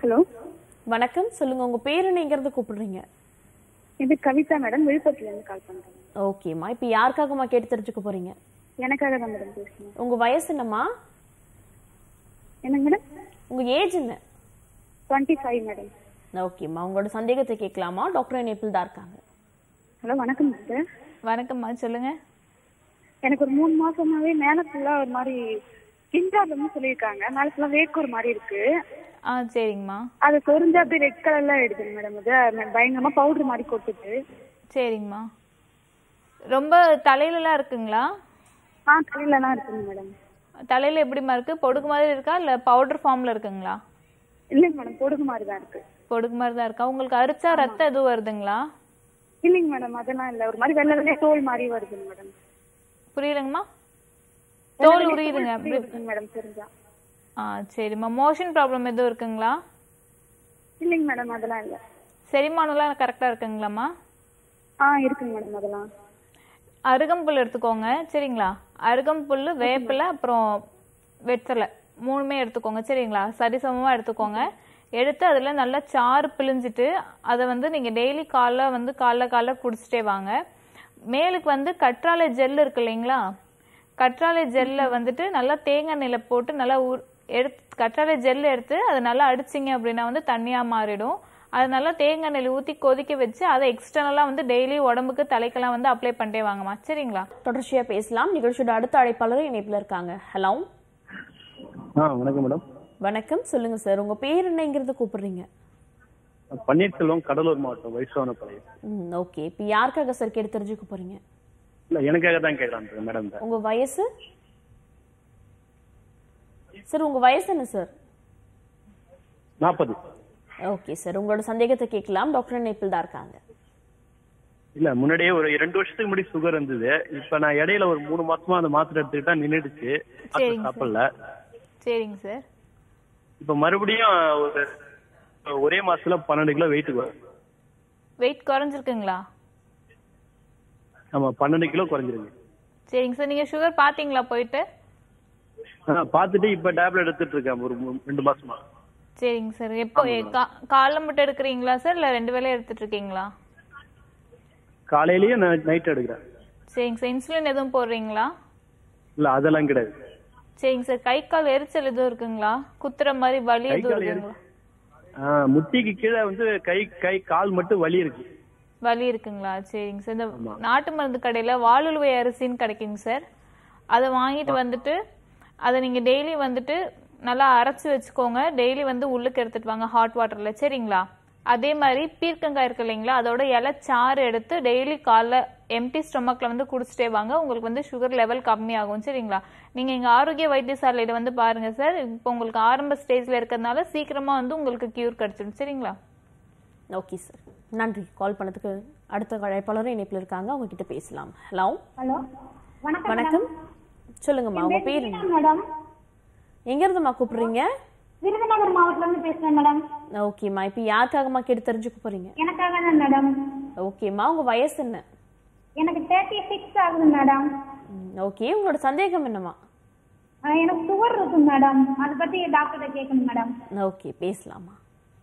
[SPEAKER 5] ஹலோ
[SPEAKER 1] வணக்கம் சொல்லுங்க உங்க பேர் என்ன எங்க இருந்து கூப்பிடுறீங்க
[SPEAKER 5] இது கவிதா மேடம் விழுப்புரத்துல இருந்து கால் பண்றேன்
[SPEAKER 1] ஓகேம்மா இப்போ யாருக்காகம்மா கேட்டு தெரிஞ்சுக்க போறீங்க
[SPEAKER 5] எனக்காக தான் மேடம் பேசுறேன்
[SPEAKER 1] உங்க வயசு என்னம்மா
[SPEAKER 5] என்னங்க மேடம்
[SPEAKER 1] உங்க ஏஜ் என்ன
[SPEAKER 5] டுவெண்ட்டி ஃபைவ் மேடம்
[SPEAKER 1] ஓகேம்மா உங்களோட சந்தேகத்தை கேட்கலாமா டாக்டர் இணைப்பில் தான் இருக்காங்க
[SPEAKER 5] ஹலோ வணக்கம் டாக்டர்
[SPEAKER 2] வணக்கம்மா சொல்லுங்க
[SPEAKER 5] எனக்கு ஒரு மூணு மாசமாவே மேல ஃபுல்லா ஒரு மாதிரி ஸ்கின் ப்ராப்ளம்னு சொல்லியிருக்காங்க மேல ஃபுல்லா வேக்கூர் மாதிரி இருக்கு
[SPEAKER 2] ஆ சரிங்கம்மா
[SPEAKER 5] அது சொரிஞ்சு அப்படியே ரெட் கலர்ல எடுக்குது மேடம் இது பயங்கரமா பவுடர் மாதிரி கொட்டுது
[SPEAKER 2] சரிங்கம்மா ரொம்ப தலையிலலாம் இருக்குங்களா
[SPEAKER 5] ஆ தலையிலலாம் இருக்குங்க மேடம்
[SPEAKER 2] தலையில எப்படிம்மா இருக்கு பொடுகு மாதிரி இருக்கா இல்ல பவுடர் ஃபார்ம்ல இருக்குங்களா
[SPEAKER 5] இல்லைங்க மேடம் பொடுகு மாதிரி தான் இருக்கு
[SPEAKER 2] பொடுகு மாதிரி தான் இருக்கா உங்களுக்கு அரிச்சா ரத்தம் எதுவும் வருதுங்களா
[SPEAKER 5] இல்லைங்க மேடம் அதெல்லாம் இல்ல ஒரு மாதிரி வெள்ளை வெள்ளையா தோல் மாதிரி வருதுங்க மேடம்
[SPEAKER 2] புரியலங்கம்மா தோல் உரியுதுங்க அப்படி
[SPEAKER 5] இருக்குங்க மேடம் தெரிஞ்சா
[SPEAKER 2] ஆ சரிம்மா மோஷன் ப்ராப்ளம் எதுவும் இருக்குங்களா
[SPEAKER 5] இல்லைங்க மேடம் அதெல்லாம் இல்ல
[SPEAKER 2] செரிமானம்லாம் கரெக்டா இருக்குங்களாம்மா
[SPEAKER 5] ஆ இருக்குங்க மேடம் அதெல்லாம்
[SPEAKER 2] அருகம்புல் எடுத்துக்கோங்க சரிங்களா அருகம்புல் வேப்பிலை அப்புறம் வெத்தலை மூணுமே எடுத்துக்கோங்க சரிங்களா சரிசமமா எடுத்துக்கோங்க எடுத்து அதில் நல்லா சாறு பிழிஞ்சிட்டு அதை வந்து நீங்கள் டெய்லி காலைல வந்து காலைல காலைல குடிச்சிட்டே வாங்க மேலுக்கு வந்து கற்றாழை ஜெல் இருக்கு இல்லைங்களா கற்றாழை ஜெல்லை வந்துட்டு நல்லா தேங்காய் எண்ணெயில் போட்டு நல்லா ஊ- எடுத்து கற்றாழை ஜெல் எடுத்து அதை நல்லா அடிச்சிங்க அப்படின்னா வந்து தண்ணியாக மாறிடும் அது நல்லா தேங்காய் எண்ணெயில் ஊற்றி கொதிக்க வச்சு அதை எக்ஸ்டர்னலாக வந்து டெய்லி உடம்புக்கு தலைக்கெல்லாம் வந்து அப்ளை பண்ணிட்டே வாங்கம்மா சரிங்களா
[SPEAKER 1] தொடர்ச்சியா பேசலாம் நிகழ்ச்சியோட அடுத்த அழைப்பாளரும் இணைப்புல இருக்காங்க ஹலோ
[SPEAKER 6] ஆ வணக்கம் மேடம்
[SPEAKER 1] வணக்கம் சொல்லுங்க சார் உங்க பேர் என்னங்கிறது கூப்பிடுறீங்க
[SPEAKER 6] பன்னீர்செல்வம் கடலூர் மாவட்டம் வைஷ்ணவனப்பாளையம்
[SPEAKER 1] ம் ஓகே இப்போ யாருக்காக சார் கேட்டு தெரிஞ்சுக்க போறீங்க
[SPEAKER 6] இல்ல எனக்காக தான் கேட்கறான் மேடம்
[SPEAKER 1] உங்க வயசு சார் உங்க வயசு என்ன சார்
[SPEAKER 6] நாற்பது
[SPEAKER 1] ஓகே சார் உங்களோட சந்தேகத்தை கேட்கலாம் டாக்டர் இணைப்பில் தான் இருக்காங்க
[SPEAKER 6] இல்ல முன்னாடியே ஒரு ரெண்டு வருஷத்துக்கு முன்னாடி சுகர் இருந்தது இப்ப நான் இடையில ஒரு மூணு மாசமா அந்த மாத்திரை எடுத்துக்கிட்டா நின்னுடுச்சு மாத்திரை
[SPEAKER 2] சரிங்க
[SPEAKER 6] சாப்பிடல
[SPEAKER 2] சரிங்க சார்
[SPEAKER 6] இப்ப மறுபடியும் ஒரு ஒரே மாசத்துல பன்னெண்டு கிலோ வெயிட்டுக்கு வரும்
[SPEAKER 2] வெயிட் குறைஞ்சிருக்குங்களா
[SPEAKER 6] ஆமா பன்னெண்டு கிலோ குறைஞ்சிருக்கு
[SPEAKER 2] சரிங்க சார் நீங்கள் சுகர் பார்த்தீங்களா போயிட்டு
[SPEAKER 6] ஆ, பார்த்துட்டு இப்ப டேப்லெட் எடுத்துட்டு இருக்கேன் ஒரு மூ- ரெண்டு மாசமா
[SPEAKER 2] சரிங்க சார் எப்போ கா- காலைல மட்டும் எடுக்கிறீங்களா சார் இல்லை ரெண்டு வேளையும் எடுத்துட்டு இருக்கீங்களா
[SPEAKER 6] காலையிலயும் நைட் எடுக்கிறேன்
[SPEAKER 2] சரிங்க சார் இன்சுலின் எதுவும் போடுறீங்களா
[SPEAKER 6] இல்ல அதெல்லாம் கிடையாது
[SPEAKER 2] சரிங்க சார் கை கால் எரிச்சல் எதுவும் இருக்குங்களா குத்துற மாதிரி வலி
[SPEAKER 6] கை
[SPEAKER 2] எதுவும்
[SPEAKER 6] கால்
[SPEAKER 2] இருக்குங்களா
[SPEAKER 6] ஆ, முட்டிக்கு கீழே வந்து கை கை கால் மட்டும் வலி இருக்கு
[SPEAKER 2] வலி இருக்குங்களா சரிங்க சார் இந்த நாட்டு மருந்து கடையில வாளுழுவை அரிசின்னு கிடைக்குங்க சார் அதை வாங்கிட்டு வந்துட்டு அதை நீங்க டெய்லி வந்துட்டு நல்லா அரைச்சு வச்சுக்கோங்க டெய்லி வந்து உள்ளுக்கு எடுத்துட்டு வாங்க ஹாட் வாட்டர்ல சரிங்களா அதே மாதிரி பீர்க்கங்காய் இருக்கு இல்லைங்களா அதோட இலை சாறு எடுத்து டெய்லி காலைல எம்டி ஸ்டொமக்ல வந்து குடிச்சிட்டே வாங்க உங்களுக்கு வந்து சுகர் லெவல் கம்மியாகும் சரிங்களா நீங்க இங்க ஆரோக்கிய வைத்தியசாலையில வந்து பாருங்க சார் இப்போ உங்களுக்கு ஆரம்ப ஸ்டேஜ்ல இருக்கிறதுனால சீக்கிரமா வந்து உங்களுக்கு கியூர் கிடைச்சிடும் சரிங்களா
[SPEAKER 1] ஓகே சார் நன்றி கால் பண்ணதுக்கு அடுத்த அழைப்பாளரும் இணைப்பில் இருக்காங்க அவங்க கிட்ட பேசலாம் ஹலோ
[SPEAKER 5] ஹலோ வணக்கம்
[SPEAKER 1] வணக்கம் சொல்லுங்கம்மா உங்க பேர் என்ன
[SPEAKER 5] மேடம்
[SPEAKER 1] எங்க இருந்துமா கூப்பிடுறீங்க
[SPEAKER 5] விருதுநகர் மாவட்டத்துல இருந்து பேசுறேன் மேடம்
[SPEAKER 1] ஓகேம்மா இப்போ யாருக்காகம்மா கேட்டு தெரிஞ்சுக்க போறீங்க
[SPEAKER 5] எனக்காக தான் மேடம்
[SPEAKER 1] ஓகேம்மா உங்க வயசு என்ன
[SPEAKER 5] எனக்கு தேர்ட்டி சிக்ஸ் ஆகுது மேடம்
[SPEAKER 1] ஓகே உங்களோட சந்தேகம் என்னம்மா
[SPEAKER 5] ஆஹ் எனக்கு சுகர் இருக்கு மேடம் அதை பத்தி டாக்டர்கிட்ட கேட்கணும் மேடம்
[SPEAKER 1] ஓகே பேசலாமா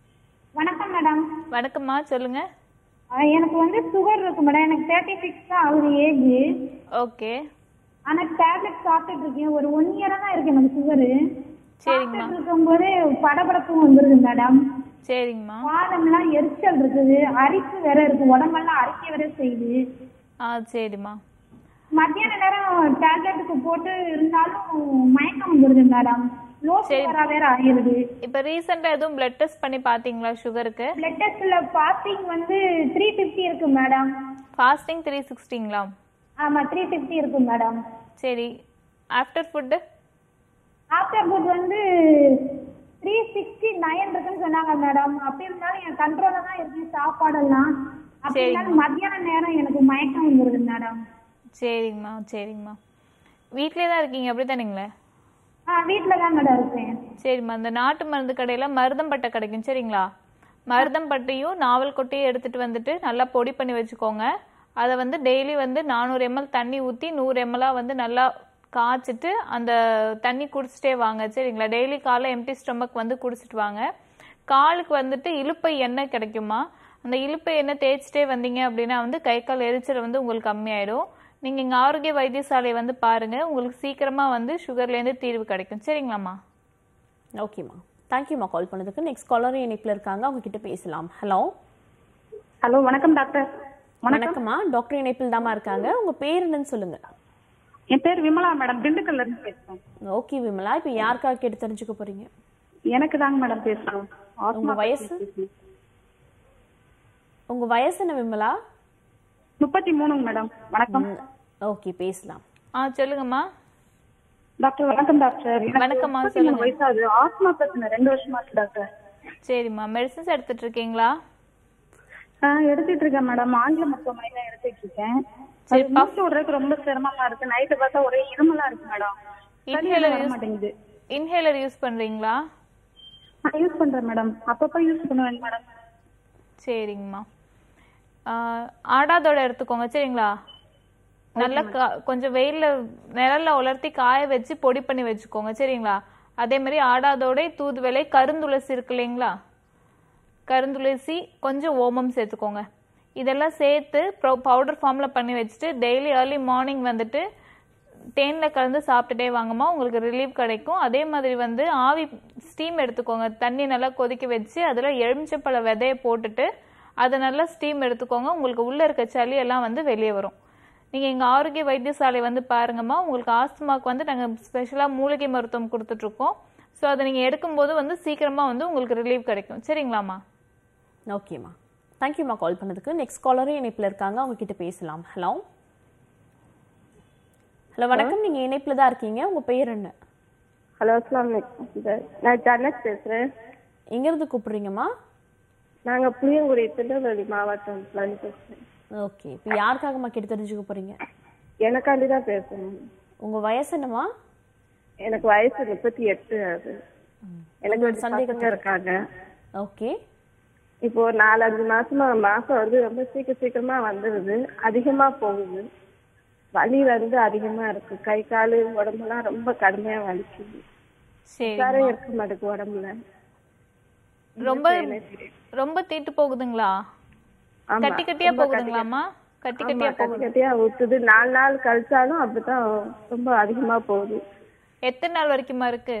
[SPEAKER 5] வணக்கம் மேடம்
[SPEAKER 2] வணக்கம்மா சொல்லுங்க
[SPEAKER 5] ஆஹ் எனக்கு வந்து சுகர் இருக்கு மேடம் எனக்கு தேர்ட்டி சிக்ஸ் தான் ஆகுது ஏஜ்
[SPEAKER 2] ஓகே
[SPEAKER 5] ஆனா டேப்லெட் சாப்பிட்டுட்டு இருக்கேன் ஒரு ஒன் இயரா தான் இருக்கு எனக்கு சுகரு
[SPEAKER 2] சரிங்கம்மா
[SPEAKER 5] சாப்பிட்டுட்டு இருக்கும்போது படபடப்பும் வந்துருது மேடம்
[SPEAKER 2] சரிங்கம்மா
[SPEAKER 5] பாதம்லாம் எரிச்சல் இருக்குது அரிப்பு வேற இருக்கு உடம்பெல்லாம் அரிக்க வேற செய்யுது
[SPEAKER 2] ஆ சரிம்மா
[SPEAKER 5] மத்தியான நேரம் டேப்லெட்டுக்கு போட்டு இருந்தாலும் மயக்கம் வந்துருது மேடம் லோ சுகரா வேற ஆயிருது
[SPEAKER 2] இப்போ ரீசெண்டாக எதுவும் பிளட் டெஸ்ட் பண்ணி பார்த்தீங்களா சுகருக்கு
[SPEAKER 5] பிளட் டெஸ்ட்ல பாஸ்டிங் வந்து த்ரீ ஃபிஃப்டி இருக்கு மேடம்
[SPEAKER 2] ஃபாஸ்டிங் த்ரீ சிக்ஸ்டிங்களா
[SPEAKER 5] ஆமா த்ரீ ஃபிஃப்டி இருக்கு மேடம்
[SPEAKER 2] சரி ஆஃப்டர் ஃபுட்டு
[SPEAKER 5] ஆஃப்டர் ஃபுட் வந்து த்ரீ சிக்ஸ்டி நைன் இருக்குன்னு சொன்னாங்க மேடம் அப்படி இருந்தாலும் என் கண்ட்ரோல தான் இருக்கு சாப்பாடெல்லாம் அப்படி இருந்தாலும் மத்தியான நேரம் எனக்கு மயக்கம் வந்துருது மேடம்
[SPEAKER 2] சரிங்கம்மா சரிங்கம்மா வீட்டிலே தான் இருக்கீங்க அப்படி தானுங்களே
[SPEAKER 5] ஆ வீட்ல தான் மேடம் இருக்கேன்
[SPEAKER 2] சரிம்மா இந்த நாட்டு மருந்து கடையில் மருதம்பட்டை கிடைக்கும் சரிங்களா மருதம்பட்டையும் நாவல் கொட்டையும் எடுத்துட்டு வந்துட்டு நல்லா பொடி பண்ணி வச்சுக்கோங்க அதை வந்து டெய்லி வந்து நானூறு எம்எல் தண்ணி ஊற்றி நூறு எம்எல்லாக வந்து நல்லா காய்ச்சிட்டு அந்த தண்ணி குடிச்சிட்டே வாங்க சரிங்களா டெய்லி காலைல எம்டி ஸ்டொமக் வந்து குடிச்சிட்டு வாங்க காலுக்கு வந்துட்டு இலுப்பை எண்ணெய் கிடைக்குமா அந்த இலுப்பை எண்ணெய் தேய்ச்சிட்டே வந்தீங்க அப்படின்னா வந்து கை கால் எரிச்சல் வந்து உங்களுக்கு கம்மியாயிடும் நீங்க இங்க ஆரோக்கிய வைத்தியசாலை வந்து பாருங்க உங்களுக்கு சீக்கிரமா வந்து சுகர்ல இருந்து தீர்வு கிடைக்கும் சரிங்களாம்மா
[SPEAKER 1] ஓகேம்மா தேங்க்யூம்மா கால் பண்ணதுக்கு நெக்ஸ்ட் காலர் இணைப்பில் இருக்காங்க அவங்க கிட்ட பேசலாம் ஹலோ
[SPEAKER 5] ஹலோ வணக்கம் டாக்டர்
[SPEAKER 1] வணக்கம்மா டாக்டர் இணைப்பில் தாம்மா இருக்காங்க உங்க பேர் என்னன்னு சொல்லுங்க
[SPEAKER 5] என் பேர் விமலா மேடம் திண்டுக்கல்ல இருந்து பேசுறேன்
[SPEAKER 1] ஓகே விமலா இப்போ யாருக்காக கேட்டு தெரிஞ்சுக்க போறீங்க
[SPEAKER 5] எனக்கு தாங்க மேடம் பேசுறோம்
[SPEAKER 1] உங்க வயசு உங்க வயசு என்ன விமலா
[SPEAKER 5] முப்பத்தி மூணுங்க மேடம் வணக்கம்
[SPEAKER 1] ஓகே பேசலாம்
[SPEAKER 2] ஆ சொல்லுங்கம்மா
[SPEAKER 5] டாக்டர் வணக்கம் டாக்டர் எனக்கு
[SPEAKER 2] வணக்கம்மா,
[SPEAKER 5] 33
[SPEAKER 2] சொல்லுங்க.
[SPEAKER 5] வயசாகுது ஆஸ்மா பிரச்சனை ரெண்டு வருஷமா இருக்கு டாக்டர்
[SPEAKER 2] சரிம்மா மெடிசன்ஸ் எடுத்துட்டு இருக்கீங்களா
[SPEAKER 5] ஆஹ் எடுத்துட்டு இருக்கேன் மேடம் ஆங்கில மருத்துவமனையில எடுத்துட்டு இருக்கேன்
[SPEAKER 2] சரி,
[SPEAKER 5] அது மூச்சு விடுறதுக்கு ரொம்ப சிரமமா இருக்கு நைட்டு பார்த்தா ஒரே இருமலா இருக்கு மேடம்
[SPEAKER 2] Inhaler
[SPEAKER 5] வர
[SPEAKER 2] use-
[SPEAKER 5] மாட்டேங்குது
[SPEAKER 2] இன்ஹேலர் யூஸ் பண்றீங்களா
[SPEAKER 5] நான் யூஸ் பண்றேன் மேடம் அப்பப்ப யூஸ் பண்ணுவேன் மேடம்
[SPEAKER 2] சரிங்கம்மா ஆஹ் ஆடாதோட எடுத்துக்கோங்க சரிங்களா நல்லா கா- கொஞ்சம் வெயில்ல நிழல்ல உலர்த்தி காய வச்சு பொடி பண்ணி வச்சுக்கோங்க சரிங்களா அதே மாதிரி ஆடாதோட தூதுவளை கருந்துளசி இருக்கு இல்லைங்களா கருந்துளசி கொஞ்சம் ஓமம் சேர்த்துக்கோங்க இதெல்லாம் சேர்த்து பவுடர் ஃபார்ம்ல பண்ணி வச்சுட்டு டெய்லி ஏர்லி மார்னிங் வந்துட்டு தேன்ல கலந்து சாப்பிட்டுட்டே வாங்கம்மா உங்களுக்கு ரிலீஃப் கிடைக்கும் அதே மாதிரி வந்து ஆவி ஸ்டீம் எடுத்துக்கோங்க தண்ணி நல்லா கொதிக்க வச்சு அதில் எலுமிச்சப்பழ விதைய போட்டுட்டு அதை நல்லா ஸ்டீம் எடுத்துக்கோங்க உங்களுக்கு உள்ள இருக்க சளி எல்லாம் வந்து வெளியே வரும் நீங்க எங்க ஆரோக்கிய வைத்தியசாலை வந்து பாருங்கம்மா உங்களுக்கு ஆஸ்துமாக்கு வந்து நாங்க ஸ்பெஷலா மூலிகை மருத்துவம் கொடுத்துட்டு இருக்கோம் ஸோ அதை நீங்க எடுக்கும்போது வந்து சீக்கிரமா வந்து உங்களுக்கு ரிலீஃப் கிடைக்கும் சரிங்களாம்மா
[SPEAKER 1] ஓகேம்மா தேங்க்யூம்மா கால் பண்ணதுக்கு நெக்ஸ்ட் காலரும் இணைப்பில் இருக்காங்க அவங்க கிட்ட பேசலாம் ஹலோ ஹலோ வணக்கம் நீங்க இணைப்பில் தான் இருக்கீங்க உங்க பேர் என்ன
[SPEAKER 7] ஹலோ அஸ்லாம் நான் ஜன்னத் பேசுறேன்
[SPEAKER 1] எங்கேருந்து கூப்பிடுறீங்கம்மா
[SPEAKER 7] நாங்க புளியங்குடி திருநெல்வேலி மாவட்டம்ல இருந்து பேசுறேன்
[SPEAKER 1] ஓகே இப்போ யாருக்காகம்மா கேட்டு தெரிஞ்சுக்க போறீங்க
[SPEAKER 7] எனக்காண்டி தான் பேசணும்
[SPEAKER 1] உங்க வயசு என்னம்மா
[SPEAKER 7] எனக்கு வயசு முப்பத்தி எட்டு ஆகுது எனக்கு ஒரு பசங்க இருக்காங்க
[SPEAKER 1] ஓகே
[SPEAKER 7] இப்போ ஒரு நாலஞ்சு மாசமா மாசம் வந்து ரொம்ப சீக்கிரம் சீக்கிரமா வந்துடுது அதிகமா போகுது வலி வந்து அதிகமா இருக்கு கை காலு உடம்பெல்லாம் ரொம்ப கடுமையா வலிக்குது
[SPEAKER 2] சரி
[SPEAKER 7] உட்காரே இருக்க மாட்டேங்குது உடம்புல
[SPEAKER 2] ரொம்ப ரொம்ப தீட்டு போகுதுங்களா
[SPEAKER 7] ஆமா,
[SPEAKER 2] கட்டி கட்டியா
[SPEAKER 7] ரொம்ப
[SPEAKER 2] போகுதுங்களாம்மா கட்டி
[SPEAKER 7] ஆமா,
[SPEAKER 2] கட்டியா
[SPEAKER 7] கட்டி
[SPEAKER 2] போகுது
[SPEAKER 7] கட்டியா ஊத்துது நாலு நாள் கழிச்சாலும் அப்படித்தான் ரொம்ப அதிகமா போகுது
[SPEAKER 2] எத்தனை நாள் வரைக்குமா இருக்கு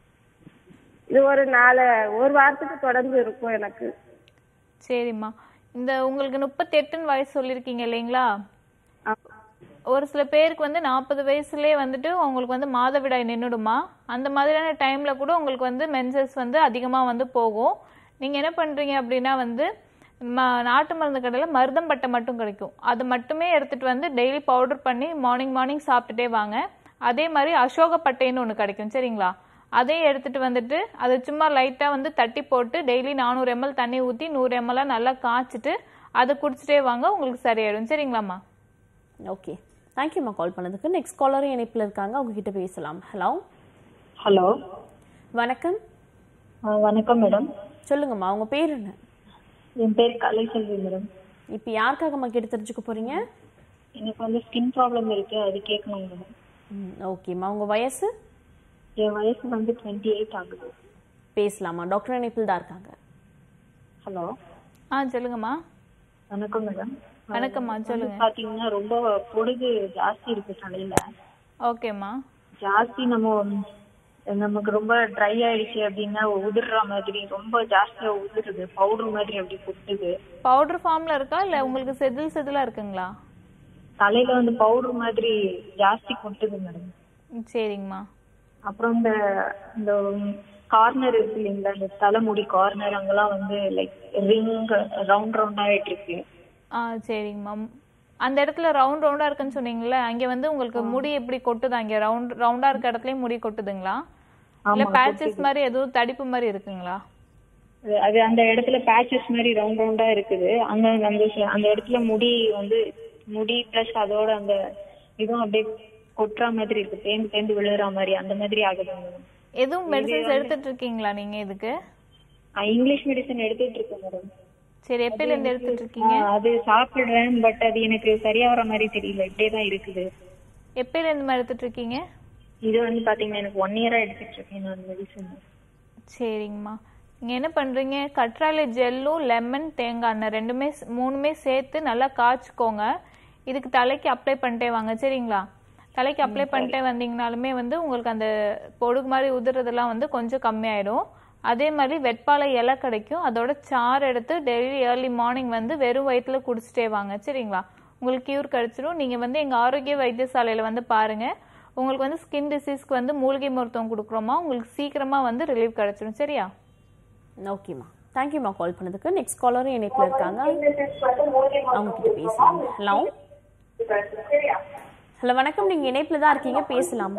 [SPEAKER 7] இது ஒரு நாலு ஒரு வாரத்துக்கு தொடர்ந்து இருக்கும் எனக்கு
[SPEAKER 2] சரிம்மா இந்த உங்களுக்கு முப்பத்தி எட்டுன்னு வயசு சொல்லியிருக்கீங்க இல்லைங்களா
[SPEAKER 7] ஆமா.
[SPEAKER 2] ஒரு சில பேருக்கு வந்து நாற்பது வயசுலயே வந்துட்டு உங்களுக்கு வந்து மாதவிடாய் நின்றுடுமா அந்த மாதிரியான டைம்ல கூட உங்களுக்கு வந்து மென்சஸ் வந்து அதிகமா வந்து போகும் நீங்க என்ன பண்றீங்க அப்படின்னா வந்து ம- நாட்டு மருந்து கடையில் மருதம்பட்டை மட்டும் கிடைக்கும் அது மட்டுமே எடுத்துட்டு வந்து டெய்லி பவுடர் பண்ணி மார்னிங் மார்னிங் சாப்பிட்டுட்டே வாங்க அதே மாதிரி அசோகப்பட்டைன்னு ஒன்று கிடைக்கும் சரிங்களா அதையும் எடுத்துட்டு வந்துட்டு அதை சும்மா லைட்டா வந்து தட்டி போட்டு டெய்லி நானூறு எம்எல் தண்ணி ஊற்றி நூறு எம்எல் நல்லா காய்ச்சிட்டு அதை குடிச்சிட்டே வாங்க உங்களுக்கு சரியாயிடும் சரிங்களாம்மா
[SPEAKER 1] ஓகே தேங்க்யூம்மா கால் பண்ணதுக்கு நெக்ஸ்ட் காலரும் இணைப்பில் இருக்காங்க அவங்க கிட்ட பேசலாம் ஹலோ
[SPEAKER 8] ஹலோ
[SPEAKER 1] வணக்கம்
[SPEAKER 8] வணக்கம் மேடம்
[SPEAKER 1] சொல்லுங்கம்மா உங்க பேர் என்ன
[SPEAKER 8] என் பேர் கலைசெல்வி மேடம்
[SPEAKER 1] இப்போ யாருக்காகம்மா கேட்டு தெரிஞ்சுக்க போறீங்க
[SPEAKER 8] எனக்கு வந்து ஸ்கின் ப்ராப்ளம் இருக்கு அது கேட்கணும் மேடம்
[SPEAKER 1] ம், ஓகேம்மா உங்க வயசு
[SPEAKER 8] என் வயசு வந்து டுவெண்ட்டி எயிட் ஆகுது
[SPEAKER 1] பேசலாமா டாக்டர் இணைப்பில் தான் இருக்காங்க
[SPEAKER 8] ஹலோ
[SPEAKER 2] ஆ சொல்லுங்கம்மா
[SPEAKER 8] வணக்கம் மேடம்
[SPEAKER 2] வணக்கம்மா சொல்லுங்க
[SPEAKER 8] பாத்தீங்கன்னா ரொம்ப பொடுகு ஜாஸ்தி இருக்கு தலையில
[SPEAKER 2] ஓகேம்மா
[SPEAKER 8] ஜாஸ்தி நம்ம நமக்கு ரொம்ப ட்ரை ஆயிடுச்சு அப்படின்னா உதிர்ற மாதிரி ரொம்ப ஜாஸ்தியா உதிருது பவுடர் மாதிரி அப்படி கொட்டுது
[SPEAKER 2] பவுடர் ஃபார்ம்ல இருக்கா இல்ல உங்களுக்கு செதில் செதிலா இருக்குங்களா
[SPEAKER 8] தலையில வந்து பவுடர் மாதிரி ஜாஸ்தி கொட்டுது மேடம்
[SPEAKER 2] ம், சரிங்கம்மா
[SPEAKER 8] அப்புறம் இந்த இந்த கார்னர் இருக்கு இல்லைங்களா இந்த தலைமுடி கார்னர் அங்கெல்லாம் வந்து லைக் ரிங் ரவுண்ட் ரவுண்ட் ஆயிட்டு இருக்கு
[SPEAKER 2] ஆ சரிங்கம்மா அந்த இடத்துல ரவுண்ட் ரவுண்டா இருக்குன்னு சொன்னீங்கல்ல அங்க வந்து உங்களுக்கு முடி எப்படி கொட்டுது அங்க ரவுண்ட் ரவுண்டா இருக்க இடத்துலயும் முடி கொட்டுதுங்களா இல்ல பேச்சஸ் மாதிரி எதுவும் தடிப்பு மாதிரி இருக்குங்களா
[SPEAKER 8] அது- அது அந்த இடத்துல பேச்சஸ் மாதிரி ரவுண்ட் ரவுண்டா இருக்குது அங்க அந்த ச- அந்த இடத்துல முடி வந்து முடி பிளஸ் அதோட அந்த இதுவும் அப்படியே கொட்டுற மாதிரி இருக்கு தேந்து தேந்து விழுற மாதிரி அந்த மாதிரி ஆகுது மேடம்
[SPEAKER 2] எதுவும் மெடிசன்ஸ் எடுத்துட்டு இருக்கீங்களா நீங்க இதுக்கு
[SPEAKER 8] இங்கிலீஷ் மெடிசன் எடுத்துட்டு இருக்கேன் மேடம்
[SPEAKER 2] சரி எப்பயில இருந்து எடுத்துட்டு இருக்கீங்க
[SPEAKER 8] அது சாப்பிடுறேன் பட் அது எனக்கு சரியா வர மாதிரி தெரியல இப்படியே தான் இருக்குது
[SPEAKER 2] எப்பயில இருந்து எடுத்துட்டு இருக்கீங்க
[SPEAKER 8] இது வந்து பாத்தீங்கன்னா எனக்கு ஒன் இயரா எடுத்துட்டு இருக்கேன் நான் மெடிசன்
[SPEAKER 2] சரிங்கம்மா நீங்க என்ன பண்றீங்க கற்றாழை ஜெல்லும் லெமன் தேங்காய் எண்ணெய் ரெண்டுமே ஸ்- மூணுமே சேர்த்து நல்லா காய்ச்சிக்கோங்க இதுக்கு தலைக்கு அப்ளை பண்ணிட்டே வாங்க சரிங்களா தலைக்கு அப்ளை பண்ணிட்டே வந்தீங்கனாலுமே வந்து உங்களுக்கு அந்த பொடுகு மாதிரி உதிரதெல்லாம் வந்து கொஞ்சம் கம்மியாயிடும் அதே மாதிரி வெட்பாலை இலை கிடைக்கும் அதோட சாறு எடுத்து டெய்லி ஏர்லி மார்னிங் வந்து வெறும் வயிற்றுல குடிச்சிட்டே வாங்க சரிங்களா உங்களுக்கு கியூர் கிடைச்சிடும் நீங்க வந்து எங்க ஆரோக்கிய வைத்தியசாலையில வந்து பாருங்க உங்களுக்கு வந்து ஸ்கின் டிசீஸ்க்கு வந்து மூலிகை மருத்துவம் கொடுக்குறோமா உங்களுக்கு சீக்கிரமா வந்து ரிலீவ் கிடைச்சிடும் சரியா
[SPEAKER 1] ஓகேம்மா தேங்க்யூம்மா கால் பண்ணதுக்கு நெக்ஸ்ட் காலரும் இணைப்பில் இருக்காங்க அவங்க கிட்ட பேசலாம் ஹலோ ஹலோ வணக்கம் நீங்க இணைப்புல தான் இருக்கீங்க பேசலாம்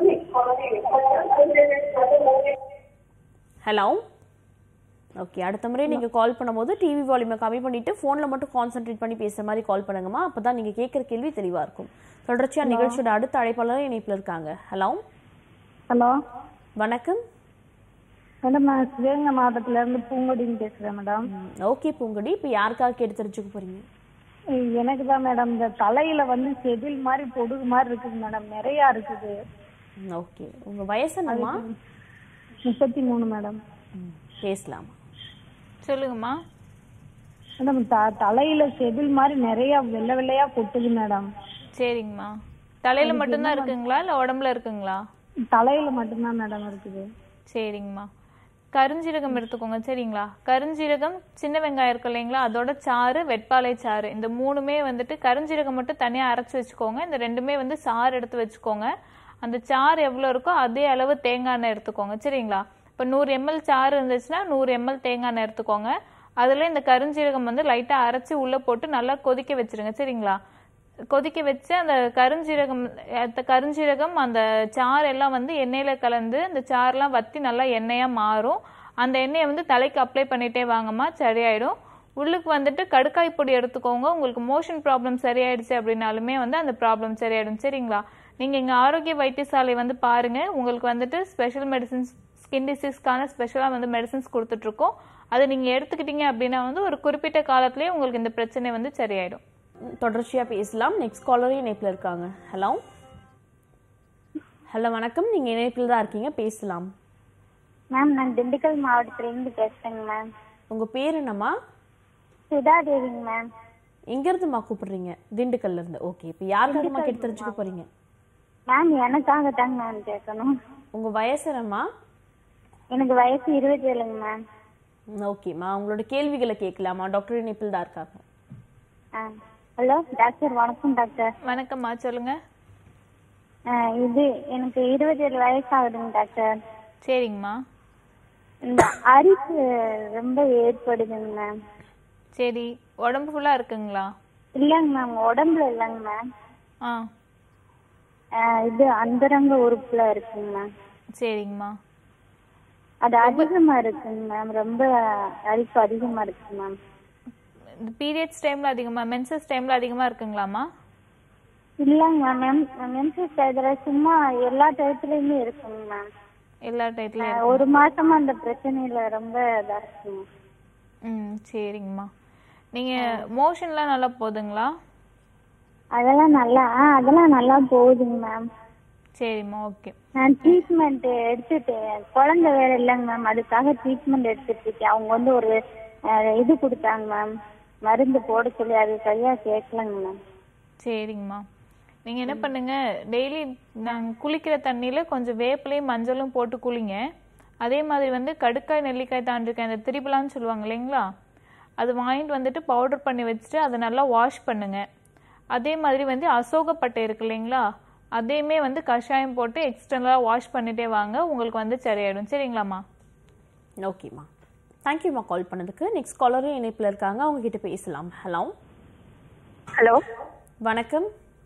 [SPEAKER 1] ஹலோ ஓகே அடுத்த முறை நீங்க கால் பண்ணும்போது டிவி வால்யூமை கம்மி பண்ணிட்டு போன்ல மட்டும் கான்சென்ட்ரேட் பண்ணி பேசுற மாதிரி கால் பண்ணுங்கம்மா அப்பதான் நீங்க கேட்குற கேள்வி தெளிவா இருக்கும் தொடர்ச்சியா நிகழ்ச்சியோட அடுத்த அழைப்பாளரும் இணைப்புல இருக்காங்க ஹலோ
[SPEAKER 9] ஹலோ
[SPEAKER 1] வணக்கம்
[SPEAKER 9] மேடம் நான் சிவகங்கை மாவட்டத்துல இருந்து பூங்கொடின்னு பேசுறேன் மேடம்
[SPEAKER 1] ஓகே பூங்கொடி இப்போ யாருக்காக கேட்டு தெரிஞ்சுக்க போறீங்க
[SPEAKER 9] எனக்கு தான் மேடம் இந்த தலையில வந்து செதில் மாதிரி பொடுகு மாதிரி இருக்குது மேடம் நிறைய இருக்குது
[SPEAKER 1] ஓகே உங்க வயசு என்னம்மா
[SPEAKER 9] முப்பத்தி மூணு மேடம்
[SPEAKER 1] பேசலாம்
[SPEAKER 2] சொல்லுங்கம்மா
[SPEAKER 9] மேடம் த- தலையில செதில் மாதிரி நிறைய வெள்ளை வெள்ளையா கொட்டுது மேடம்
[SPEAKER 2] சரிங்கம்மா தலையில மட்டும்தான் இருக்குங்களா இல்ல உடம்புல இருக்குங்களா
[SPEAKER 9] தலையில மட்டும்தான் மேடம் இருக்குது
[SPEAKER 2] சரிங்கம்மா கருஞ்சீரகம் எடுத்துக்கோங்க சரிங்களா கருஞ்சீரகம் சின்ன வெங்காயம் இருக்கு இல்லைங்களா அதோட சாறு வெட்பாலை சாறு இந்த மூணுமே வந்துட்டு கருஞ்சீரகம் மட்டும் தனியா அரைச்சு வச்சுக்கோங்க இந்த ரெண்டுமே வந்து சாறு எடுத்து வச்சுக்கோங்க அந்த சாறு எவ்வளோ இருக்கோ அதே அளவு தேங்காய் எண்ணெய் எடுத்துக்கோங்க சரிங்களா இப்போ நூறு எம்எல் சாறு இருந்துச்சுன்னா நூறு எம்எல் தேங்காய் எண்ணெய் எடுத்துக்கோங்க அதில் இந்த கருஞ்சீரகம் வந்து லைட்டாக அரைச்சி உள்ளே போட்டு நல்லா கொதிக்க வச்சிருங்க சரிங்களா கொதிக்க வச்சு அந்த கருஞ்சீரகம் அந்த கருஞ்சீரகம் அந்த சாறு எல்லாம் வந்து எண்ணெயில கலந்து அந்த சாறுலாம் வத்தி நல்லா எண்ணெயா மாறும் அந்த எண்ணெயை வந்து தலைக்கு அப்ளை பண்ணிட்டே வாங்கம்மா சரியாயிடும் உள்ளுக்கு வந்துட்டு கடுக்காய் பொடி எடுத்துக்கோங்க உங்களுக்கு மோஷன் ப்ராப்ளம் சரியாயிடுச்சு அப்படின்னாலுமே வந்து அந்த ப்ராப்ளம் சரியாயிடும் சரிங்களா நீங்க இங்க ஆரோக்கிய வைத்தியசாலை வந்து பாருங்க உங்களுக்கு வந்துட்டு ஸ்பெஷல் மெடிசின்ஸ் ஸ்கின் டிசீஸ்க்கான ஸ்பெஷலாக வந்து மெடிசின்ஸ் கொடுத்துட்டு இருக்கோம் அதை நீங்க எடுத்துக்கிட்டீங்க அப்படின்னா வந்து ஒரு குறிப்பிட்ட காலத்திலேயே உங்களுக்கு இந்த பிரச்சனை வந்து சரியாயிடும்
[SPEAKER 1] தொடர்ச்சியா பேசலாம் நெக்ஸ்ட் காலரும் இணைப்பில் இருக்காங்க ஹலோ ஹலோ வணக்கம் நீங்க இணைப்பில் தான் இருக்கீங்க பேசலாம்
[SPEAKER 3] மேம் நான் திண்டுக்கல் மாவட்டத்திலேருந்து பேசுறேங்க மேம்
[SPEAKER 1] உங்க பேர் என்னம்மா
[SPEAKER 3] சுதா தேவிங்க மேம்
[SPEAKER 1] எங்க இருந்துமா கூப்பிடுறீங்க திண்டுக்கல்ல இருந்து ஓகே இப்போ யாருக்காகமா கேட்டு தெரிஞ்சுக்க போறீங்க
[SPEAKER 3] மேம் எனக்காக தாங்க மேம் கேட்கணும்
[SPEAKER 1] உங்க வயசு என்னம்மா
[SPEAKER 3] எனக்கு வயசு இருபத்தி ஏழுங்க மேம்
[SPEAKER 1] ஓகேம்மா உங்களோட கேள்விகளை கேட்கலாமா டாக்டர் இணைப்பில் தான் இருக்காங்க
[SPEAKER 3] ஆ ஹலோ டாக்டர் வணக்கம் டாக்டர்
[SPEAKER 2] வணக்கம்மா சொல்லுங்க
[SPEAKER 3] ஆ, இது எனக்கு இருபத்தி ஏழு வயசு ஆகுதுங்க டாக்டர்
[SPEAKER 2] சரிங்கம்மா
[SPEAKER 3] இந்த அரிப்பு ரொம்ப ஏற்படுதுங்க மேம்
[SPEAKER 2] சரி உடம்பு ஃபுல்லா இருக்குங்களா
[SPEAKER 3] இல்லைங்க மேம் உடம்புல இல்லைங்க மேம்
[SPEAKER 2] ஆ
[SPEAKER 3] ஆ, இது அந்தரங்க உறுப்புல இருக்குங்க மேம்
[SPEAKER 2] சரிங்கம்மா
[SPEAKER 3] அது அதிகமா இருக்குங்க மேம் ரொம்ப அரிப்பு அதிகமா இருக்கு மேம்
[SPEAKER 2] இந்த பீரியட்ஸ் டைம்ல அதிகமா மென்சஸ் டைம்ல அதிகமா இருக்குங்களாம்மா
[SPEAKER 3] இல்லைங்க மேம் மென்சஸ் டயத்துல சும்மா எல்லா டயத்துலயுமே இருக்குங்க மேம்
[SPEAKER 2] எல்லா
[SPEAKER 3] ஆ,
[SPEAKER 2] டைத்துலயும்
[SPEAKER 3] ஒரு மாசமா அந்த பிரச்சனையில ரொம்ப இதா இருக்குங்க
[SPEAKER 2] ம் சரிங்கம்மா நீங்க மோஷன்லாம் நல்லா போகுதுங்களா
[SPEAKER 3] அதெல்லாம் நல்லா ஆ, அதெல்லாம் நல்லா போகுதுங்க மேம்
[SPEAKER 2] சரிம்மா ஓகே
[SPEAKER 3] நான் ட்ரீட்மெண்ட் எடுத்துட்டு குழந்தை வேற இல்லைங்க மேம் அதுக்காக ட்ரீட்மெண்ட் எடுத்துட்டு இருக்கேன் அவங்க வந்து ஒரு அஹ், இது கொடுத்தாங்க மேம் மருந்து போட சொல்லி அது சரியா கேட்கலங்க மேம்
[SPEAKER 2] சரிங்கம்மா நீங்க என்ன பண்ணுங்க டெய்லி நாங்க குளிக்கிற தண்ணியில கொஞ்சம் வேப்பிலையும் மஞ்சளும் போட்டு குளிங்க அதே மாதிரி வந்து கடுக்காய் நெல்லிக்காய் தாண்டிருக்க அந்த திரிபலான்னு சொல்லுவாங்க இல்லைங்களா அது வாங்கிட்டு வந்துட்டு பவுடர் பண்ணி வச்சுட்டு அதை நல்லா வாஷ் பண்ணுங்க அதே மாதிரி வந்து அசோகப்பட்டை இருக்கு இல்லைங்களா அதையுமே வந்து கஷாயம் போட்டு எக்ஸ்டர்னலாக வாஷ் பண்ணிட்டே வாங்க உங்களுக்கு வந்து சரியாயிடும் சரிங்களாம்மா
[SPEAKER 1] ஓகேம்மா தேங்க்யூம்மா கால் பண்ணதுக்கு நெக்ஸ்ட் காலரும் இணைப்பில் இருக்காங்க அவங்க கிட்ட பேசலாம் ஹலோ
[SPEAKER 10] ஹலோ
[SPEAKER 1] வணக்கம்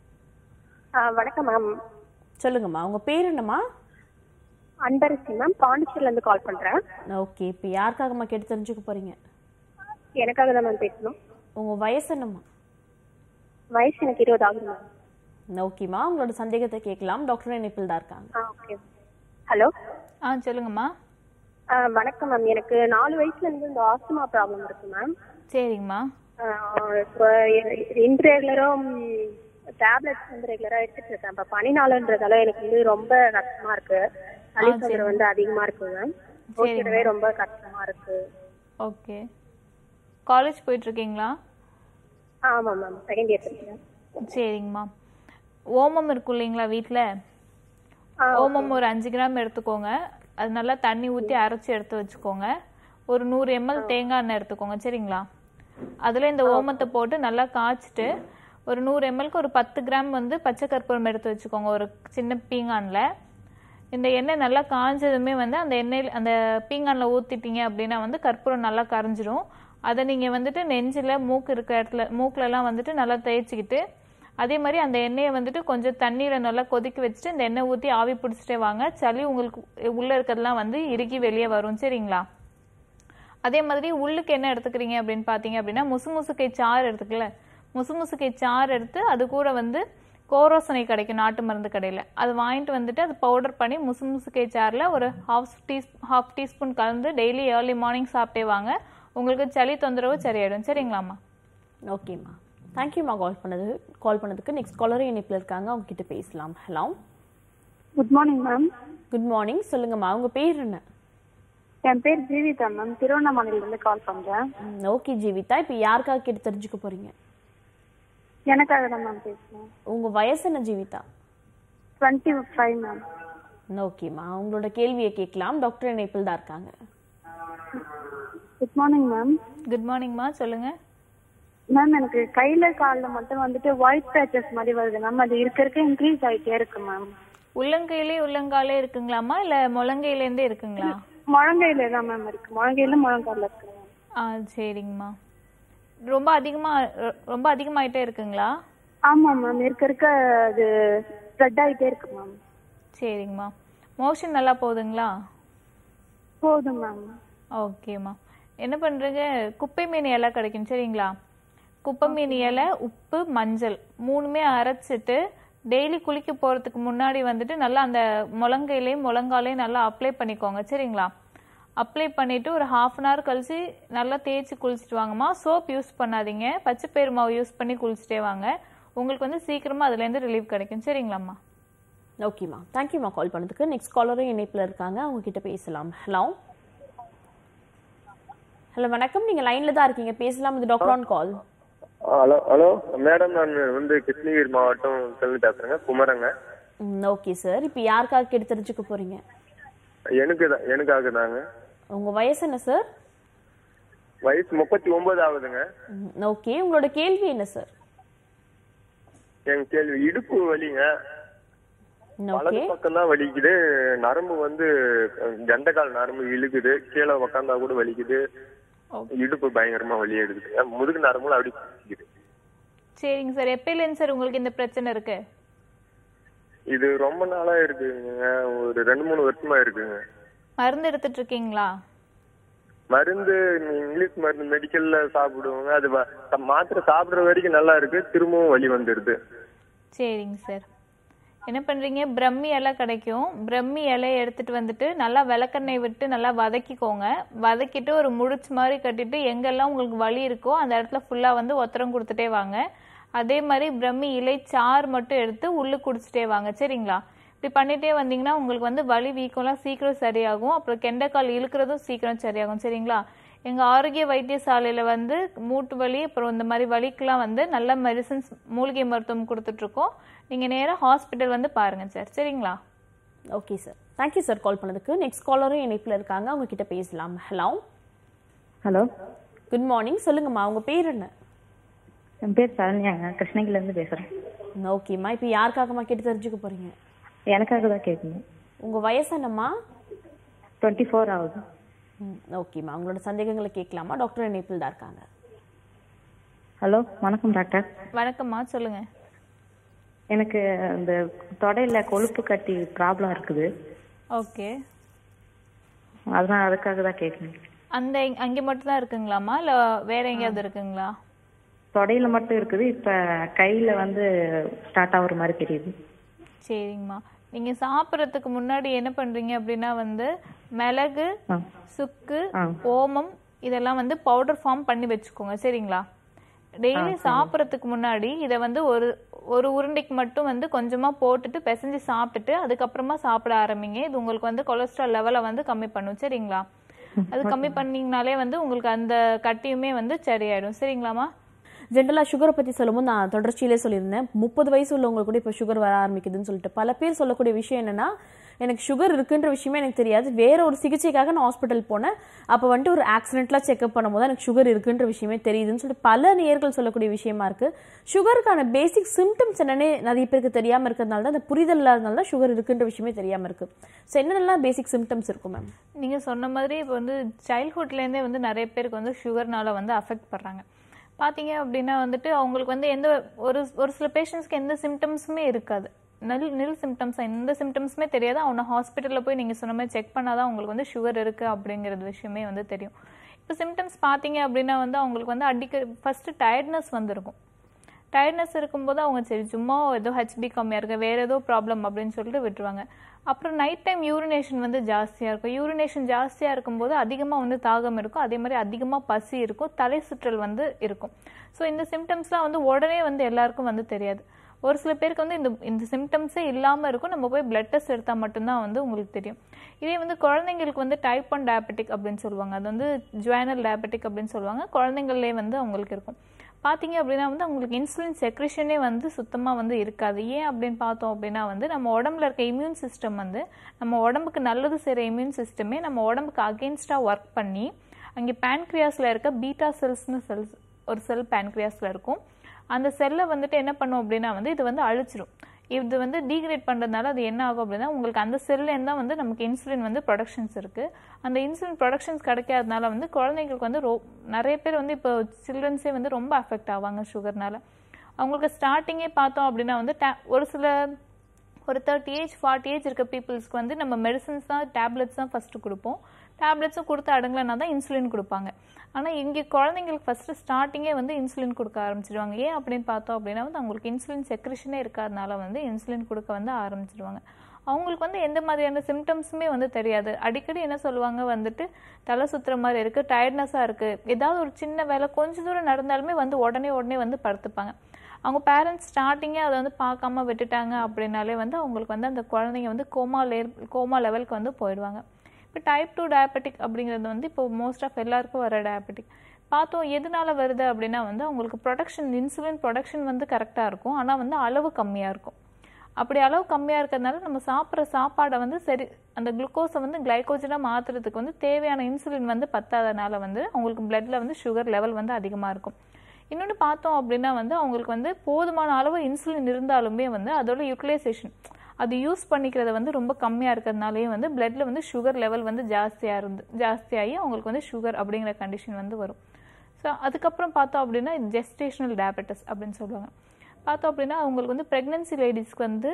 [SPEAKER 10] வணக்கம் மேம்
[SPEAKER 1] சொல்லுங்கம்மா உங்க பேர் என்னம்மா
[SPEAKER 10] அன்பரசி மேம் பாண்டிச்சேரில இருந்து கால் பண்றேன்
[SPEAKER 1] ஓகே இப்போ யாருக்காகம்மா கேட்டு தெரிஞ்சுக்க போறீங்க
[SPEAKER 10] எனக்காக தான் மேம் பேசணும்
[SPEAKER 1] உங்க வயசு என்னம்மா
[SPEAKER 10] வயசு எனக்கு இருபது ஆகுது மேம்
[SPEAKER 1] ஓகேம்மா உங்களோட சந்தேகத்தை கேட்கலாம் டாக்டர் இணைப்பில் தான் இருக்காங்க
[SPEAKER 10] ஆ ஓகே ஹலோ
[SPEAKER 2] ஆ சொல்லுங்கம்மா
[SPEAKER 10] வணக்கம் மேம் எனக்கு நாலு வயசுல இருந்து இந்த ஆஸ்துமா ப்ராப்ளம் இருக்கு மேம்
[SPEAKER 2] சரிங்கம்மா
[SPEAKER 10] இப்போ இன்ரெகுலரும் டேப்லெட்ஸ் வந்து ரெகுலரா எடுத்துட்டு இருக்கேன் இப்போ பனி நாளுன்றதால எனக்கு வந்து ரொம்ப கஷ்டமா இருக்கு சளி தொந்தரவு வந்து அதிகமா இருக்கு மேம் ஓகேடவே ரொம்ப கஷ்டமா இருக்கு
[SPEAKER 2] ஓகே காலேஜ் போயிட்டு இருக்கீங்களா
[SPEAKER 10] ஆமா மேம் செகண்ட் இயர் படிக்கிறேன்
[SPEAKER 2] சரிங்கம்மா ஓமம் இருக்கும் இல்லைங்களா வீட்டில் ஓமம் ஒரு அஞ்சு கிராம் எடுத்துக்கோங்க அது நல்லா தண்ணி ஊற்றி அரைச்சி எடுத்து வச்சுக்கோங்க ஒரு நூறு எம்எல் தேங்காய் எண்ணெய் எடுத்துக்கோங்க சரிங்களா அதில் இந்த ஓமத்தை போட்டு நல்லா காய்ச்சிட்டு ஒரு நூறு எம்எல்க்கு ஒரு பத்து கிராம் வந்து பச்சை கற்பூரம் எடுத்து வச்சுக்கோங்க ஒரு சின்ன பீங்கானில் இந்த எண்ணெய் நல்லா காஞ்சதுமே வந்து அந்த எண்ணெயில் அந்த பீங்கானில் ஊற்றிட்டீங்க அப்படின்னா வந்து கற்பூரம் நல்லா கரைஞ்சிரும் அதை நீங்கள் வந்துட்டு நெஞ்சில் மூக்கு இருக்கிற இடத்துல மூக்குலலாம் வந்துட்டு நல்லா தேய்ச்சிக்கிட்டு அதே மாதிரி அந்த எண்ணெயை வந்துட்டு கொஞ்சம் தண்ணியில் நல்லா கொதிக்க வச்சுட்டு இந்த எண்ணெய் ஊற்றி ஆவி பிடிச்சிட்டே வாங்க சளி உங்களுக்கு உள்ளே இருக்கிறதுலாம் வந்து இறுகி வெளியே வரும் சரிங்களா அதே மாதிரி உள்ளுக்கு என்ன எடுத்துக்கிறீங்க அப்படின்னு பார்த்தீங்க அப்படின்னா முசுமுசுக்கை சாறு எடுத்துக்கல முசுமுசுக்கை சாறு எடுத்து அது கூட வந்து கோரோசனை கிடைக்கும் நாட்டு மருந்து கடையில் அது வாங்கிட்டு வந்துட்டு அது பவுடர் பண்ணி முசுமுசுக்கை சாறில் ஒரு ஹாஃப் டீ ஹாஃப் டீஸ்பூன் கலந்து டெய்லி ஏர்லி மார்னிங் சாப்பிட்டே வாங்க உங்களுக்கு சளி தொந்தரவு சரியாயிடும் சரிங்களாம்மா
[SPEAKER 1] ஓகேம்மா தேங்க்யூம்மா கால் பண்ணது கால் பண்ணதுக்கு நெக்ஸ்ட் காலரும் இணைப்பில் இருக்காங்க அவங்க கிட்ட பேசலாம் hello
[SPEAKER 3] good morning ma'am
[SPEAKER 1] good morning சொல்லுங்கம்மா உங்க பேர் என்ன
[SPEAKER 3] என் பேர் ஜீவிதா மேம் திருவண்ணாமலையில இருந்து கால் பண்றேன்
[SPEAKER 1] ஓகே ஜீவிதா இப்போ யாருக்காக கேட்டு தெரிஞ்சுக்க போறீங்க
[SPEAKER 3] எனக்காக தான் மேம் பேசுறேன்
[SPEAKER 1] உங்க வயசு என்ன ஜீவிதா
[SPEAKER 3] டுவெண்ட்டி ஃபைவ் மேம்
[SPEAKER 1] ஓகேம்மா உங்களோட கேள்வியை கேட்கலாம் டாக்டர் இணைப்பில் தான் இருக்காங்க
[SPEAKER 3] குட் மார்னிங் மேம்
[SPEAKER 2] குட் மார்னிங்மா சொல்லுங்க
[SPEAKER 3] மேம் எனக்கு கையில கால்ல மட்டும் வந்துட்டு ஒயிட் பேச்சஸ் மாதிரி வருது மேம் அது இருக்க இருக்க இன்க்ரீஸ் ஆயிட்டே இருக்கு மேம்
[SPEAKER 2] உள்ளங்கையிலே உள்ளங்காலே இருக்குங்களாம்மா இல்லை முழங்கையிலேருந்தே இருக்குங்களா
[SPEAKER 3] முழங்கையில தான் மேம் இருக்கு முழங்கையில முழங்கால இருக்கு மேம்
[SPEAKER 2] ஆ சரிங்கம்மா ரொம்ப அதிகமா ரொ- ரொம்ப அதிகமாயிட்டே இருக்குங்களா
[SPEAKER 3] ஆமா மேம் இருக்க இருக்க அது ஸ்ப்ரெட் ஆயிட்டே இருக்கு மேம்
[SPEAKER 2] சரிங்கம்மா மோஷன் நல்லா போகுதுங்களா
[SPEAKER 3] போதும் மேம்
[SPEAKER 2] ஓகேம்மா என்ன பண்றீங்க குப்பை மீன் இலை கிடைக்கும் சரிங்களா குப்பை மீன் இலை உப்பு மஞ்சள் மூணுமே அரைச்சிட்டு டெய்லி குளிக்க போறதுக்கு முன்னாடி வந்துட்டு நல்லா அந்த முழங்கையிலையும் முழங்காலையும் நல்லா அப்ளை பண்ணிக்கோங்க சரிங்களா அப்ளை பண்ணிட்டு ஒரு ஹாஃப் அன் ஹவர் கழிச்சு நல்லா தேய்ச்சி குளிச்சுட்டு வாங்கம்மா சோப் யூஸ் பண்ணாதீங்க பச்சை பயிறு மாவு யூஸ் பண்ணி குளிச்சுட்டே வாங்க உங்களுக்கு வந்து சீக்கிரமா அதுலேருந்து ரிலீஃப் கிடைக்கும் சரிங்களாம்மா
[SPEAKER 1] ஓகேம்மா தேங்க்யூம்மா கால் பண்ணதுக்கு நெக்ஸ்ட் காலரும் இணைப்பில் இருக்காங்க அவங்க கிட்ட பேசலாம் ஹலோ ஹலோ வணக்கம் நீங்க லைன்ல தான் இருக்கீங்க பேசலாம் இது doctor on call
[SPEAKER 11] hello hello madam நான் வந்து கிருஷ்ணகிரி மாவட்டம் செல்வி பேசுறேங்க குமரங்க
[SPEAKER 1] ஓகே சார் இப்போ யாருக்காக கேட்டு தெரிஞ்சுக்க போறீங்க
[SPEAKER 11] எனக்கு தான் எனக்காக தாங்க
[SPEAKER 1] உங்க வயசு என்ன சார்
[SPEAKER 11] வயசு முப்பத்தி ஒன்பது ஆகுதுங்க
[SPEAKER 1] ஓகே உங்களோட கேள்வி என்ன சார்
[SPEAKER 11] என் கேள்வி இடுப்பு வலிங்க வலது
[SPEAKER 1] ஓகே
[SPEAKER 11] பக்கம் தான் வலிக்குது நரம்பு வந்து கண்டக்கால் நரம்பு இழுக்குது கீழே உக்காந்தா கூட வலிக்குது இடுப்பு பயங்கரமா வலி எடுக்குது முதுகு நரம்புல அப்படி பிடிக்குது
[SPEAKER 2] சரிங்க சார் எப்பயிலேருந்து சார் உங்களுக்கு இந்த பிரச்சனை இருக்கு
[SPEAKER 11] இது ரொம்ப நாளா இருக்குங்க ஒரு ரெண்டு மூணு வருஷமா இருக்குங்க
[SPEAKER 2] மருந்து எடுத்துட்டு இருக்கீங்களா
[SPEAKER 11] மருந்து இங்கிலீஷ் மருந்து மெடிக்கல்ல சாப்பிடுவோங்க அது வ- மாத்திரை சாப்பிடுற வரைக்கும் நல்லா இருக்கு திரும்பவும் வலி வந்துடுது
[SPEAKER 2] சரிங்க சார் என்ன பண்றீங்க பிரம்மி இலை கிடைக்கும் பிரம்மி இலையை எடுத்துட்டு வந்துட்டு நல்லா விளக்கெண்ணெய் விட்டு நல்லா வதக்கிக்கோங்க வதக்கிட்டு ஒரு முடிச்சு மாதிரி கட்டிட்டு எங்கெல்லாம் உங்களுக்கு வலி இருக்கோ அந்த இடத்துல ஃபுல்லா வந்து ஒத்தரம் கொடுத்துட்டே வாங்க அதே மாதிரி பிரம்மி இலை சாறு மட்டும் எடுத்து உள்ளு குடிச்சிட்டே வாங்க சரிங்களா இப்படி பண்ணிட்டே வந்தீங்கன்னா உங்களுக்கு வந்து வலி வீக்கம்லாம் சீக்கிரம் சரியாகும் அப்புறம் கெண்டைக்கால் இழுக்கிறதும் சீக்கிரம் சரியாகும் சரிங்களா எங்க ஆரோக்கிய வைத்தியசாலையில வந்து மூட்டு வலி அப்புறம் இந்த மாதிரி வலிக்கெல்லாம் வந்து நல்ல மெடிசன்ஸ் மூலிகை மருத்துவம் கொடுத்துட்டு இருக்கோம் நீங்க நேரா ஹாஸ்பிட்டல் வந்து பாருங்க சார் சரிங்களா
[SPEAKER 1] okay sir thank you sir call பண்ணதுக்கு நெக்ஸ்ட் காலரும் இணைப்பில் இருக்காங்க அவங்க கிட்ட பேசலாம் ஹலோ
[SPEAKER 12] ஹலோ
[SPEAKER 1] குட் மார்னிங் சொல்லுங்கம்மா உங்க பேர் என்ன
[SPEAKER 12] என் பேர் சரண்யாங்க கிருஷ்ணகிரில இருந்து பேசுறேன்
[SPEAKER 1] ஓகேம்மா இப்போ யாருக்காகம்மா கேட்டு தெரிஞ்சுக்க போறீங்க
[SPEAKER 12] எனக்காக தான் கேட்கணும்
[SPEAKER 1] உங்க வயசு என்னம்மா
[SPEAKER 12] டுவெண்ட்டி ஃபோர் ஆகுது
[SPEAKER 1] ம், ஓகேம்மா உங்களோட சந்தேகங்களை கேட்கலாமா டாக்டர் இணைப்பில் தான் இருக்காங்க
[SPEAKER 12] ஹலோ வணக்கம் டாக்டர்
[SPEAKER 2] வணக்கம்மா சொல்லுங்க
[SPEAKER 12] எனக்கு இந்த தொடையில கொழுப்பு கட்டி ப்ராப்ளம் இருக்குது
[SPEAKER 2] ஓகே
[SPEAKER 12] அதான் அதுக்காக தான் கேட்கணும்
[SPEAKER 2] அந்த இங்க- அங்க மட்டும் தான் இருக்குங்களாம்மா இல்ல வேற எங்கேயாவது இருக்குங்களா
[SPEAKER 12] தொடையில மட்டும் இருக்குது இப்ப கையில வந்து ஸ்டார்ட் ஆகுற மாதிரி தெரியுது
[SPEAKER 2] சரிங்கம்மா நீங்க சாப்பிட்றதுக்கு முன்னாடி என்ன பண்றீங்க அப்படின்னா வந்து மிளகு சுக்கு ஓமம் இதெல்லாம் வந்து பவுடர் ஃபார்ம் பண்ணி வச்சுக்கோங்க சரிங்களா டெய்லி சாப்பிட்றதுக்கு முன்னாடி இதை வந்து ஒரு ஒரு உருண்டைக்கு மட்டும் வந்து கொஞ்சமா போட்டுட்டு பிசைஞ்சு சாப்பிட்டுட்டு அதுக்கப்புறமா சாப்பிட ஆரம்பிங்க இது உங்களுக்கு வந்து கொலஸ்ட்ரால் லெவலை வந்து கம்மி பண்ணும் சரிங்களா அது கம்மி பண்ணீங்கனாலே வந்து உங்களுக்கு அந்த கட்டியுமே வந்து சரியாயிடும் சரிங்களாம்மா
[SPEAKER 1] ஜென்ரலாக சுகரை பற்றி சொல்லும்போது நான் தொடர்ச்சியிலே சொல்லியிருந்தேன் முப்பது வயசு உள்ளவங்களுக்கு கூட இப்போ சுகர் வர ஆரம்பிக்குதுன்னு சொல்லிட்டு பல பேர் சொல்லக்கூடிய விஷயம் என்னன்னா எனக்கு சுகர் இருக்குன்ற விஷயமே எனக்கு தெரியாது வேற ஒரு சிகிச்சைக்காக நான் ஹாஸ்பிட்டல் போனேன் அப்போ வந்துட்டு ஒரு ஆக்சிடென்ட்லாம் செக்அப் பண்ணும்போது எனக்கு சுகர் இருக்குன்ற விஷயமே தெரியுதுன்னு சொல்லிட்டு பல நேயர்கள் சொல்லக்கூடிய விஷயமா இருக்கு சுகருக்கான பேசிக் சிம்டம்ஸ் என்னன்னே நிறைய பேருக்கு தெரியாம இருக்கிறதுனால தான் அந்த புரிதல் இல்லாதனால தான் சுகர் இருக்குன்ற விஷயமே தெரியாம இருக்கு ஸோ என்னென்னலாம் பேசிக் சிம்டம்ஸ் இருக்கும் மேம்
[SPEAKER 2] நீங்க சொன்ன மாதிரி இப்போ வந்து சைல்ட்ஹுட்லேருந்தே வந்து நிறைய பேருக்கு வந்து சுகர்னால வந்து அஃபெக்ட் பண்றாங்க பாத்தீங்க அப்படின்னா வந்துட்டு அவங்களுக்கு வந்து எந்த ஒரு ஒரு சில பேஷண்ட்ஸ்க்கு எந்த சிம்டம்ஸுமே இருக்காது நல் நில் சிம்டம்ஸ் எந்த சிம்டம்ஸுமே தெரியாது அவனை ஹாஸ்பிட்டலில் போய் நீங்கள் சொன்ன மாதிரி செக் பண்ணாதான் உங்களுக்கு வந்து சுகர் இருக்குது அப்படிங்கிறது விஷயமே வந்து தெரியும் இப்போ சிம்டம்ஸ் பார்த்தீங்க அப்படின்னா வந்து அவங்களுக்கு வந்து அடிக்கடி ஃபஸ்ட்டு டயர்ட்னஸ் வந்திருக்கும் டயர்ட்னஸ் இருக்கும்போது அவங்க சரி சும்மா ஏதோ ஹெச்பி கம்மியாக இருக்கு வேற ஏதோ ப்ராப்ளம் அப்படின்னு சொல்லிட்டு விட்டுருவாங்க அப்புறம் நைட் டைம் யூரினேஷன் வந்து ஜாஸ்தியாக இருக்கும் யூரினேஷன் ஜாஸ்தியாக இருக்கும்போது அதிகமாக வந்து தாகம் இருக்கும் அதே மாதிரி அதிகமாக பசி இருக்கும் தலை சுற்றல் வந்து இருக்கும் ஸோ இந்த சிம்டம்ஸ்லாம் வந்து உடனே வந்து எல்லாருக்கும் வந்து தெரியாது ஒரு சில பேருக்கு வந்து இந்த இந்த சிம்டம்ஸே இல்லாமல் இருக்கும் நம்ம போய் பிளட் டெஸ்ட் எடுத்தால் மட்டும்தான் வந்து உங்களுக்கு தெரியும் இதே வந்து குழந்தைங்களுக்கு வந்து டைப் ஒன் டயபெட்டிக் அப்படின்னு சொல்லுவாங்க அது வந்து ஜுவானல் டயபெட்டிக் அப்படின்னு சொல்லுவாங்க குழந்தைங்களே வந்து அவங்களுக்கு இருக்கும் பார்த்தீங்க அப்படின்னா வந்து அவங்களுக்கு இன்சுலின் செக்ரிஷனே வந்து சுத்தமாக வந்து இருக்காது ஏன் அப்படின்னு பார்த்தோம் அப்படின்னா வந்து நம்ம உடம்புல இருக்க இம்யூன் சிஸ்டம் வந்து நம்ம உடம்புக்கு நல்லது செய்கிற இம்யூன் சிஸ்டமே நம்ம உடம்புக்கு அகெயின்ஸ்டாக ஒர்க் பண்ணி அங்கே பேன்க்ரியாஸில் இருக்க பீட்டா செல்ஸ்னு செல்ஸ் ஒரு செல் பேன்க்ரியாஸில் இருக்கும் அந்த செல்லை வந்துட்டு என்ன பண்ணும் அப்படின்னா வந்து இது வந்து அழிச்சிரும் இது வந்து டீக்ரேட் பண்ணுறதுனால அது என்ன ஆகும் அப்படின்னா உங்களுக்கு அந்த செல்லேருந்து தான் வந்து நமக்கு இன்சுலின் வந்து ப்ரொடக்ஷன்ஸ் இருக்குது அந்த இன்சுலின் ப்ரொடக்ஷன்ஸ் கிடைக்காதனால வந்து குழந்தைங்களுக்கு வந்து ரோ நிறைய பேர் வந்து இப்போ சில்ட்ரன்ஸே வந்து ரொம்ப அஃபெக்ட் ஆவாங்க சுகர்னால அவங்களுக்கு ஸ்டார்டிங்கே பார்த்தோம் அப்படின்னா வந்து ta- ஒரு சில ஒரு தேர்ட்டி ஏஜ் ஃபார்ட்டி ஏஜ் இருக்க பீப்புள்ஸ்க்கு வந்து நம்ம மெடிசன்ஸ் தான் டேப்லெட்ஸ் தான் ஃபஸ்ட்டு கொடுப்போம் டேப்லெட்ஸும் கொடுத்து அடங்கலைன்னா தான் இன்சுலின் கொடுப்பாங்க ஆனால் இங்கே குழந்தைங்களுக்கு ஃபஸ்ட்டு ஸ்டார்டிங்கே வந்து இன்சுலின் கொடுக்க ஆரம்பிச்சிடுவாங்க ஏன் அப்படின்னு பார்த்தோம் அப்படின்னா வந்து அவங்களுக்கு இன்சுலின் செக்ரிஷனே இருக்காதனால வந்து இன்சுலின் கொடுக்க வந்து ஆரம்பிச்சிடுவாங்க அவங்களுக்கு வந்து எந்த மாதிரியான சிம்டம்ஸுமே வந்து தெரியாது அடிக்கடி என்ன சொல்லுவாங்க வந்துட்டு தலை சுத்துற மாதிரி இருக்கு டயர்ட்னஸாக இருக்கு ஏதாவது ஒரு சின்ன வேலை கொஞ்ச தூரம் நடந்தாலுமே வந்து உடனே உடனே வந்து படுத்துப்பாங்க அவங்க பேரண்ட்ஸ் ஸ்டார்டிங்கே அதை வந்து பார்க்காம விட்டுட்டாங்க அப்படின்னாலே வந்து அவங்களுக்கு வந்து அந்த குழந்தைங்க வந்து கோமா லேர் கோமா லெவலுக்கு வந்து போயிடுவாங்க இப்போ டைப் டூ டயபெட்டிக் அப்படிங்கிறது வந்து இப்போ மோஸ்ட் ஆஃப் எல்லாருக்கும் வர டயபெட்டிக் பார்த்தோம் எதனால வருது அப்படின்னா வந்து அவங்களுக்கு ப்ரொடக்ஷன் இன்சுலின் ப்ரொடக்ஷன் வந்து கரெக்டாக இருக்கும் ஆனால் வந்து அளவு கம்மியாக இருக்கும் அப்படி அளவு கம்மியாக இருக்கிறதுனால நம்ம சாப்பிட்ற சாப்பாடை வந்து சரி அந்த குளுக்கோஸை வந்து கிளைகோஜனாக மாற்றுறதுக்கு வந்து தேவையான இன்சுலின் வந்து பத்தாதனால வந்து அவங்களுக்கு பிளட்ல வந்து சுகர் லெவல் வந்து அதிகமாக இருக்கும் இன்னொன்று பார்த்தோம் அப்படின்னா வந்து அவங்களுக்கு வந்து போதுமான அளவு இன்சுலின் இருந்தாலுமே வந்து அதோட யூட்டிலைசேஷன் அது யூஸ் பண்ணிக்கிறத வந்து ரொம்ப கம்மியாக இருக்கிறதுனாலயே வந்து பிளட்ல வந்து சுகர் லெவல் வந்து ஜாஸ்தியாக இருந்து ஜாஸ்தியாகி அவங்களுக்கு வந்து சுகர் அப்படிங்கிற கண்டிஷன் வந்து வரும் ஸோ அதுக்கப்புறம் பார்த்தோம் அப்படின்னா ஜெஸ்டேஷனல் டயபெட்டிஸ் அப்படின்னு சொல்லுவாங்க பார்த்தோம் அப்படின்னா அவங்களுக்கு வந்து ப்ரெக்னென்சி லேடிஸ்க்கு வந்து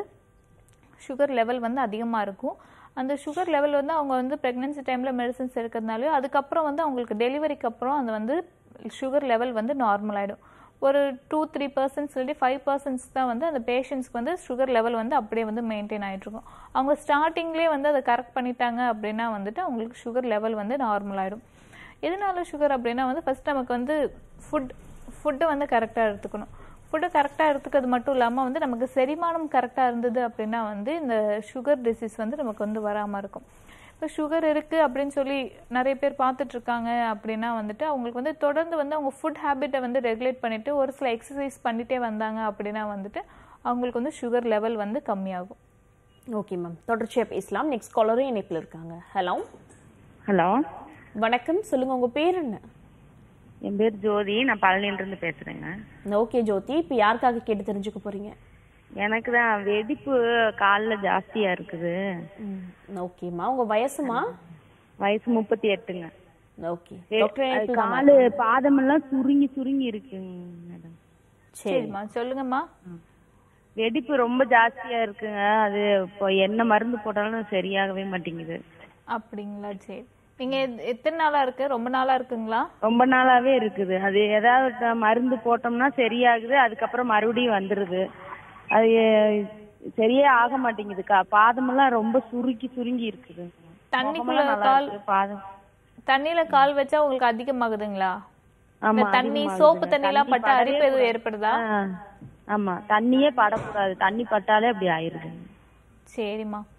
[SPEAKER 2] சுகர் லெவல் வந்து அதிகமாக இருக்கும் அந்த சுகர் லெவல் வந்து அவங்க வந்து ப்ரெக்னென்சி டைமில் மெடிசன்ஸ் எடுக்கிறதுனாலயோ அதுக்கப்புறம் வந்து அவங்களுக்கு டெலிவரிக்கு அப்புறம் அந்த வந்து சுகர் லெவல் வந்து நார்மல் ஆகிடும் ஒரு டூ த்ரீ பர்சன்ட்ஸ் இல்லாட்டி ஃபைவ் பர்சன்ட்ஸ் தான் வந்து அந்த பேஷண்ட்ஸ்க்கு வந்து சுகர் லெவல் வந்து அப்படியே வந்து மெயின்டைன் ஆகிட்டு இருக்கும் அவங்க ஸ்டார்டிங்லேயே வந்து அதை கரெக்ட் பண்ணிட்டாங்க அப்படின்னா வந்துட்டு அவங்களுக்கு சுகர் லெவல் வந்து நார்மல் ஆகிடும் எதனால சுகர் அப்படின்னா வந்து ஃபர்ஸ்ட் நமக்கு வந்து ஃபுட் ஃபுட்டு வந்து கரெக்டாக எடுத்துக்கணும் ஃபுட்டு கரெக்டாக எடுத்துக்கிறது மட்டும் இல்லாமல் வந்து நமக்கு செரிமானம் கரெக்டாக இருந்தது அப்படின்னா வந்து இந்த சுகர் டிசீஸ் வந்து நமக்கு வந்து வராமல் இருக்கும் இப்போ சுகர் இருக்குது அப்படின்னு சொல்லி நிறைய பேர் பார்த்துட்டு இருக்காங்க அப்படின்னா வந்துட்டு அவங்களுக்கு வந்து தொடர்ந்து வந்து அவங்க ஃபுட் ஹேபிட்டை வந்து ரெகுலேட் பண்ணிட்டு ஒரு சில எக்ஸசைஸ் பண்ணிட்டே வந்தாங்க அப்படின்னா வந்துட்டு அவங்களுக்கு வந்து சுகர் லெவல் வந்து கம்மியாகும்
[SPEAKER 1] ஓகே மேம் தொடர்ச்சியாக பேசலாம் நெக்ஸ்ட் காலரும் இணைப்பில் இருக்காங்க ஹலோ
[SPEAKER 13] ஹலோ
[SPEAKER 1] வணக்கம் சொல்லுங்க உங்க பேர் என்ன
[SPEAKER 13] என் பேர் ஜோதி நான் பழனியிலிருந்து பேசுறேங்க
[SPEAKER 1] ஓகே ஜோதி இப்போ யாருக்காக கேட்டு தெரிஞ்சுக்க போறீங்க
[SPEAKER 13] எனக்கு தான் வெடிப்பு கால்ல ஜாஸ்தியா இருக்குது
[SPEAKER 1] ஓகேம்மா உங்க வயசுமா
[SPEAKER 13] வயசு முப்பத்தி எட்டுங்க
[SPEAKER 1] ஓகே
[SPEAKER 13] வெ-
[SPEAKER 1] டாக்டர்
[SPEAKER 13] அது
[SPEAKER 1] இணைப்பில் தான்
[SPEAKER 13] காலு பாதமெல்லாம் சுருங்கி சுருங்கி இருக்குங்க மேடம்
[SPEAKER 2] சரிம்மா சொல்லுங்கம்மா
[SPEAKER 13] வெடிப்பு ரொம்ப ஜாஸ்தியா இருக்குங்க அது இப்போ என்ன மருந்து போட்டாலும் சரியாகவே மாட்டேங்குது
[SPEAKER 2] அப்படிங்களா சரி நீங்க எத்- எத்தனை நாளா இருக்கு ரொம்ப நாளா இருக்குங்களா
[SPEAKER 13] ரொம்ப நாளாவே இருக்குது அது ஏதாவது ட- மருந்து போட்டோம்னா சரியாகுது அதுக்கப்புறம் மறுபடியும் வந்துருது அது எ- சரியே ஆக மாட்டேங்குதுக்கா பாதமெல்லாம் ரொம்ப சுருக்கி சுருங்கி இருக்குது
[SPEAKER 2] தண்ணிக்குள்ள
[SPEAKER 13] முகமெல்லாம் நல்லா
[SPEAKER 2] கால்
[SPEAKER 13] இருக்கு, பாதம்
[SPEAKER 2] தண்ணியில கால் வச்சா உங்களுக்கு அதிகமாகுதுங்களா
[SPEAKER 13] ஆமா,
[SPEAKER 2] இந்த தண்ணி
[SPEAKER 13] அதிகமாகுதுங்க.
[SPEAKER 2] சோப்பு தண்ணி எல்லாம்
[SPEAKER 13] தண்ணி
[SPEAKER 2] பட்டா
[SPEAKER 13] படவே
[SPEAKER 2] அரிப்பு எதுவும்
[SPEAKER 13] கூடாது.
[SPEAKER 2] ஏற்படுதா
[SPEAKER 13] ஆ, ஆமா தண்ணியே படக்கூடாது தண்ணி பட்டாலே அப்படி ஆயிருது
[SPEAKER 2] சரிம்மா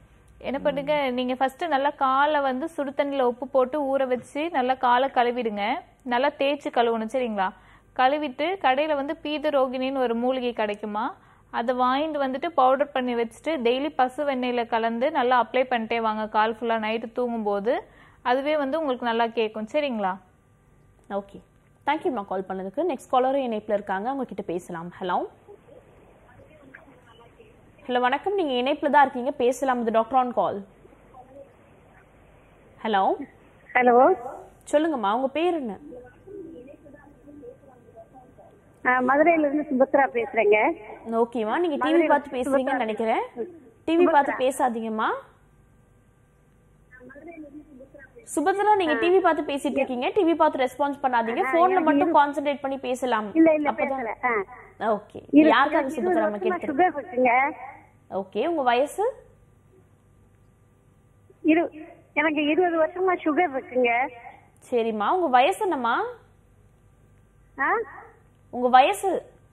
[SPEAKER 2] என்ன பண்ணுங்க நீங்க ஃபர்ஸ்ட் நல்லா காலை வந்து சுடு தண்ணியில உப்பு போட்டு ஊற வச்சு நல்லா காலை கழுவிடுங்க நல்லா தேய்ச்சி கழுவணும் சரிங்களா கழுவிட்டு கடையில வந்து பீத ரோகிணின்னு ஒரு மூலிகை கிடைக்குமா அதை வாங்கிட்டு வந்துட்டு பவுடர் பண்ணி வச்சுட்டு டெய்லி பசு வெண்ணெயில கலந்து நல்லா அப்ளை பண்ணிட்டே வாங்க கால் ஃபுல்லா நைட்டு தூங்கும்போது அதுவே வந்து உங்களுக்கு நல்லா கேட்கும் சரிங்களா
[SPEAKER 1] ஓகே தேங்க்யூம்மா கால் பண்ணதுக்கு நெக்ஸ்ட் காலரும் இணைப்பில் இருக்காங்க அவங்க கிட்ட பேசலாம் ஹலோ ஹலோ வணக்கம் நீங்க இணைப்பில் தான் இருக்கீங்க பேசலாம் இது doctor on call hello
[SPEAKER 14] hello
[SPEAKER 1] சொல்லுங்கம்மா உங்க பேர் என்ன
[SPEAKER 14] மதுரையில இருந்து சுபத்ரா பேசுறேங்க
[SPEAKER 1] ஓகேம்மா நீங்க டிவி
[SPEAKER 14] மதுரையில
[SPEAKER 1] பார்த்து பேசுறீங்கன்னு நினைக்கிறேன் டிவி பார்த்து பேசாதீங்கம்மா சுபத்ரா நீங்க டிவி பார்த்து பேசிட்டு இருக்கீங்க டிவி பார்த்து ரெஸ்பான்ஸ் பண்ணாதீங்க
[SPEAKER 14] ஆ,
[SPEAKER 1] போன்ல
[SPEAKER 14] எனக்கு
[SPEAKER 1] மட்டும்
[SPEAKER 14] இரு-
[SPEAKER 1] கான்சென்ட்ரேட் பண்ணி பேசலாம்
[SPEAKER 14] இல்ல இல்ல
[SPEAKER 1] அப்பதான்
[SPEAKER 14] பேசல ஆ.
[SPEAKER 1] ஓகே
[SPEAKER 14] இரு-
[SPEAKER 1] யாருக்காக
[SPEAKER 14] எனக்கு
[SPEAKER 1] சுபத்ரா
[SPEAKER 14] இருபது
[SPEAKER 1] நம்ம
[SPEAKER 14] வருஷமா
[SPEAKER 1] கேட்கிறோம்
[SPEAKER 14] சுகர் இருக்குங்க
[SPEAKER 1] ஓகே உங்க வயசு
[SPEAKER 14] இரு எனக்கு இருபது வருஷமா சுகர் இருக்குங்க
[SPEAKER 1] சரிம்மா உங்க வயசு என்னம்மா
[SPEAKER 14] ஆ?
[SPEAKER 1] உங்க வயசு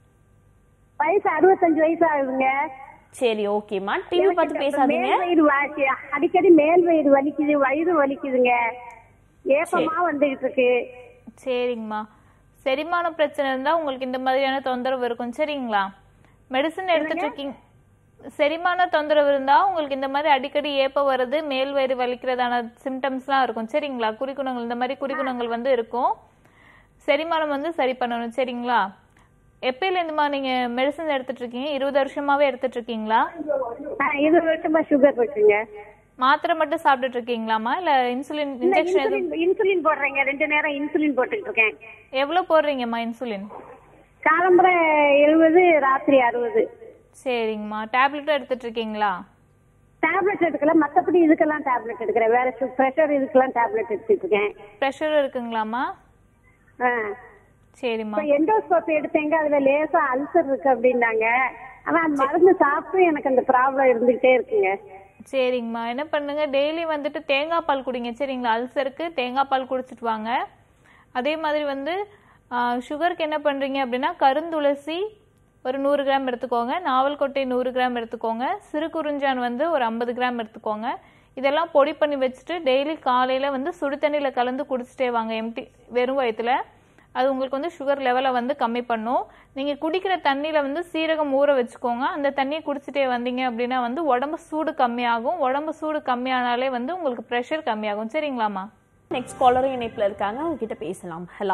[SPEAKER 14] வயசு அறுபத்தஞ்சு வயசு ஆகுதுங்க
[SPEAKER 1] சரி ஓகேம்மா டிவி
[SPEAKER 14] எனக்கு
[SPEAKER 1] பார்த்து
[SPEAKER 14] இப்ப
[SPEAKER 1] பேசாதீங்க
[SPEAKER 14] மேல் வயிறு வா- அடிக்கடி மேல் வயிறு வலிக்குது வயிறு வலிக்குதுங்க ஏப்பமா வந்துகிட்டு இருக்கு
[SPEAKER 2] சரிங்கம்மா செரிமான பிரச்சனை இருந்தா உங்களுக்கு இந்த மாதிரியான தொந்தரவு இருக்கும் சரிங்களா மெடிசன் எடுத்துட்டு இருக்கீங்க செரிமான தொந்தரவு இருந்தா உங்களுக்கு இந்த மாதிரி அடிக்கடி ஏப்ப வருது மேல் வயிறு வலிக்கிறதான சிம்டம்ஸ்லாம் இருக்கும் சரிங்களா குறிக்குணங்கள் இந்த மாதிரி குறிக்குணங்கள் வந்து இருக்கும் செரிமானம் வந்து சரி பண்ணணும் சரிங்களா எப்பயில இருந்துமா நீங்க மெடிசன் எடுத்துட்டு இருக்கீங்க இருபது வருஷமாவே எடுத்துட்டு இருக்கீங்களா
[SPEAKER 14] ஆ, இருபது வருஷமா சுகர் இருக்குங்க
[SPEAKER 2] மாத்திரை மட்டும் சாப்பிட்டுட்டு இருக்கீங்களாமா இல்ல இன்சுலின்
[SPEAKER 14] இல்ல
[SPEAKER 2] இன்ஜெக்ஷன் எதுவும்
[SPEAKER 14] இன்சுலின் இன்சுலின் போடுறேங்க ரெண்டு நேரம் இன்சுலின் போட்டுட்டு இருக்கேன்
[SPEAKER 2] எவ்வளவு போடுறீங்கம்மா இன்சுலின்
[SPEAKER 14] காலம்பரை எழுபது ராத்திரி அறுபது
[SPEAKER 2] சரிங்கம்மா டேப்லெட்டும் எடுத்துட்டு இருக்கீங்களா
[SPEAKER 14] டேப்லெட் எடுக்கல மத்தபடி இதுக்கெல்லாம் டேப்லெட் எடுக்கிறேன் வேற ப்ரெஷர் இதுக்கெல்லாம் டேப்லெட் எடுத்துட்டு இருக்கேன்
[SPEAKER 2] ப்ரெஷர் இருக்குங்களாம்மா
[SPEAKER 14] ஆ.
[SPEAKER 2] சரிம்மா
[SPEAKER 14] இப்ப எண்டோஸ்கோப் எடுத்தேங்க அதுல லேசா அல்சர் இருக்கு அப்படின்னாங்க ஆனா அந்த மருந்து சாப்பிட்டு எனக்கு அந்த ப்ராப்ளம் இருந்துகிட்டே இருக்குங்க
[SPEAKER 2] சரிங்கம்மா என்ன பண்ணுங்க டெய்லி வந்துட்டு தேங்காய் பால் குடிங்க சரிங்களா அல்சருக்கு தேங்காய் பால் குடிச்சிட்டு வாங்க அதே மாதிரி வந்து சுகருக்கு என்ன பண்றீங்க அப்படின்னா கருந்துளசி ஒரு நூறு கிராம் எடுத்துக்கோங்க நாவல்கொட்டை நூறு கிராம் எடுத்துக்கோங்க சிறு குறிஞ்சான் வந்து ஒரு ஐம்பது கிராம் எடுத்துக்கோங்க இதெல்லாம் பொடி பண்ணி வச்சுட்டு டெய்லி காலையில வந்து சுடு தண்ணியில கலந்து குடிச்சிட்டே வாங்க எம்டி வெறும் வயிற்றுல அது உங்களுக்கு வந்து சுகர் லெவலை வந்து கம்மி பண்ணும் நீங்க குடிக்கிற தண்ணியில வந்து சீரகம் ஊற வச்சுக்கோங்க அந்த தண்ணியை குடிச்சிட்டே வந்தீங்க அப்படின்னா வந்து உடம்பு சூடு கம்மியாகும் உடம்பு சூடு கம்மியானாலே வந்து உங்களுக்கு ப்ரெஷர் கம்மியாகும் சரிங்களாம்மா
[SPEAKER 1] நெக்ஸ்ட் காலரும் இணைப்புல இருக்காங்க அவங்க கிட்ட பேசலாம் ஹலோ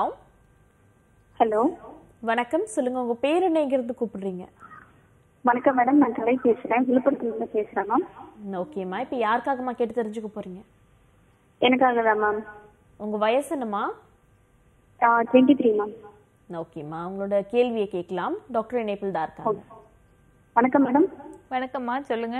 [SPEAKER 15] ஹலோ
[SPEAKER 1] வணக்கம் சொல்லுங்க உங்க பேர் என்னங்கிறது கூப்பிடுறீங்க
[SPEAKER 15] வணக்கம் மேடம் நான் கலை பேசுறேன் விழுப்புரத்துல இருந்து பேசுறேன் மேம்
[SPEAKER 1] ஓகேம்மா இப்போ யாருக்காகம்மா கேட்டு தெரிஞ்சுக்க போறீங்க
[SPEAKER 15] எனக்காக தான் மேம்
[SPEAKER 1] உங்க வயசு என்னம்மா
[SPEAKER 15] டுவெண்ட்டி த்ரீ மேம்
[SPEAKER 1] ஓகேம்மா உங்களோட கேள்வியை கேட்கலாம் டாக்டர் இணைப்பில் தான் இருக்காங்க
[SPEAKER 15] வணக்கம் மேடம்
[SPEAKER 2] வணக்கம்மா சொல்லுங்க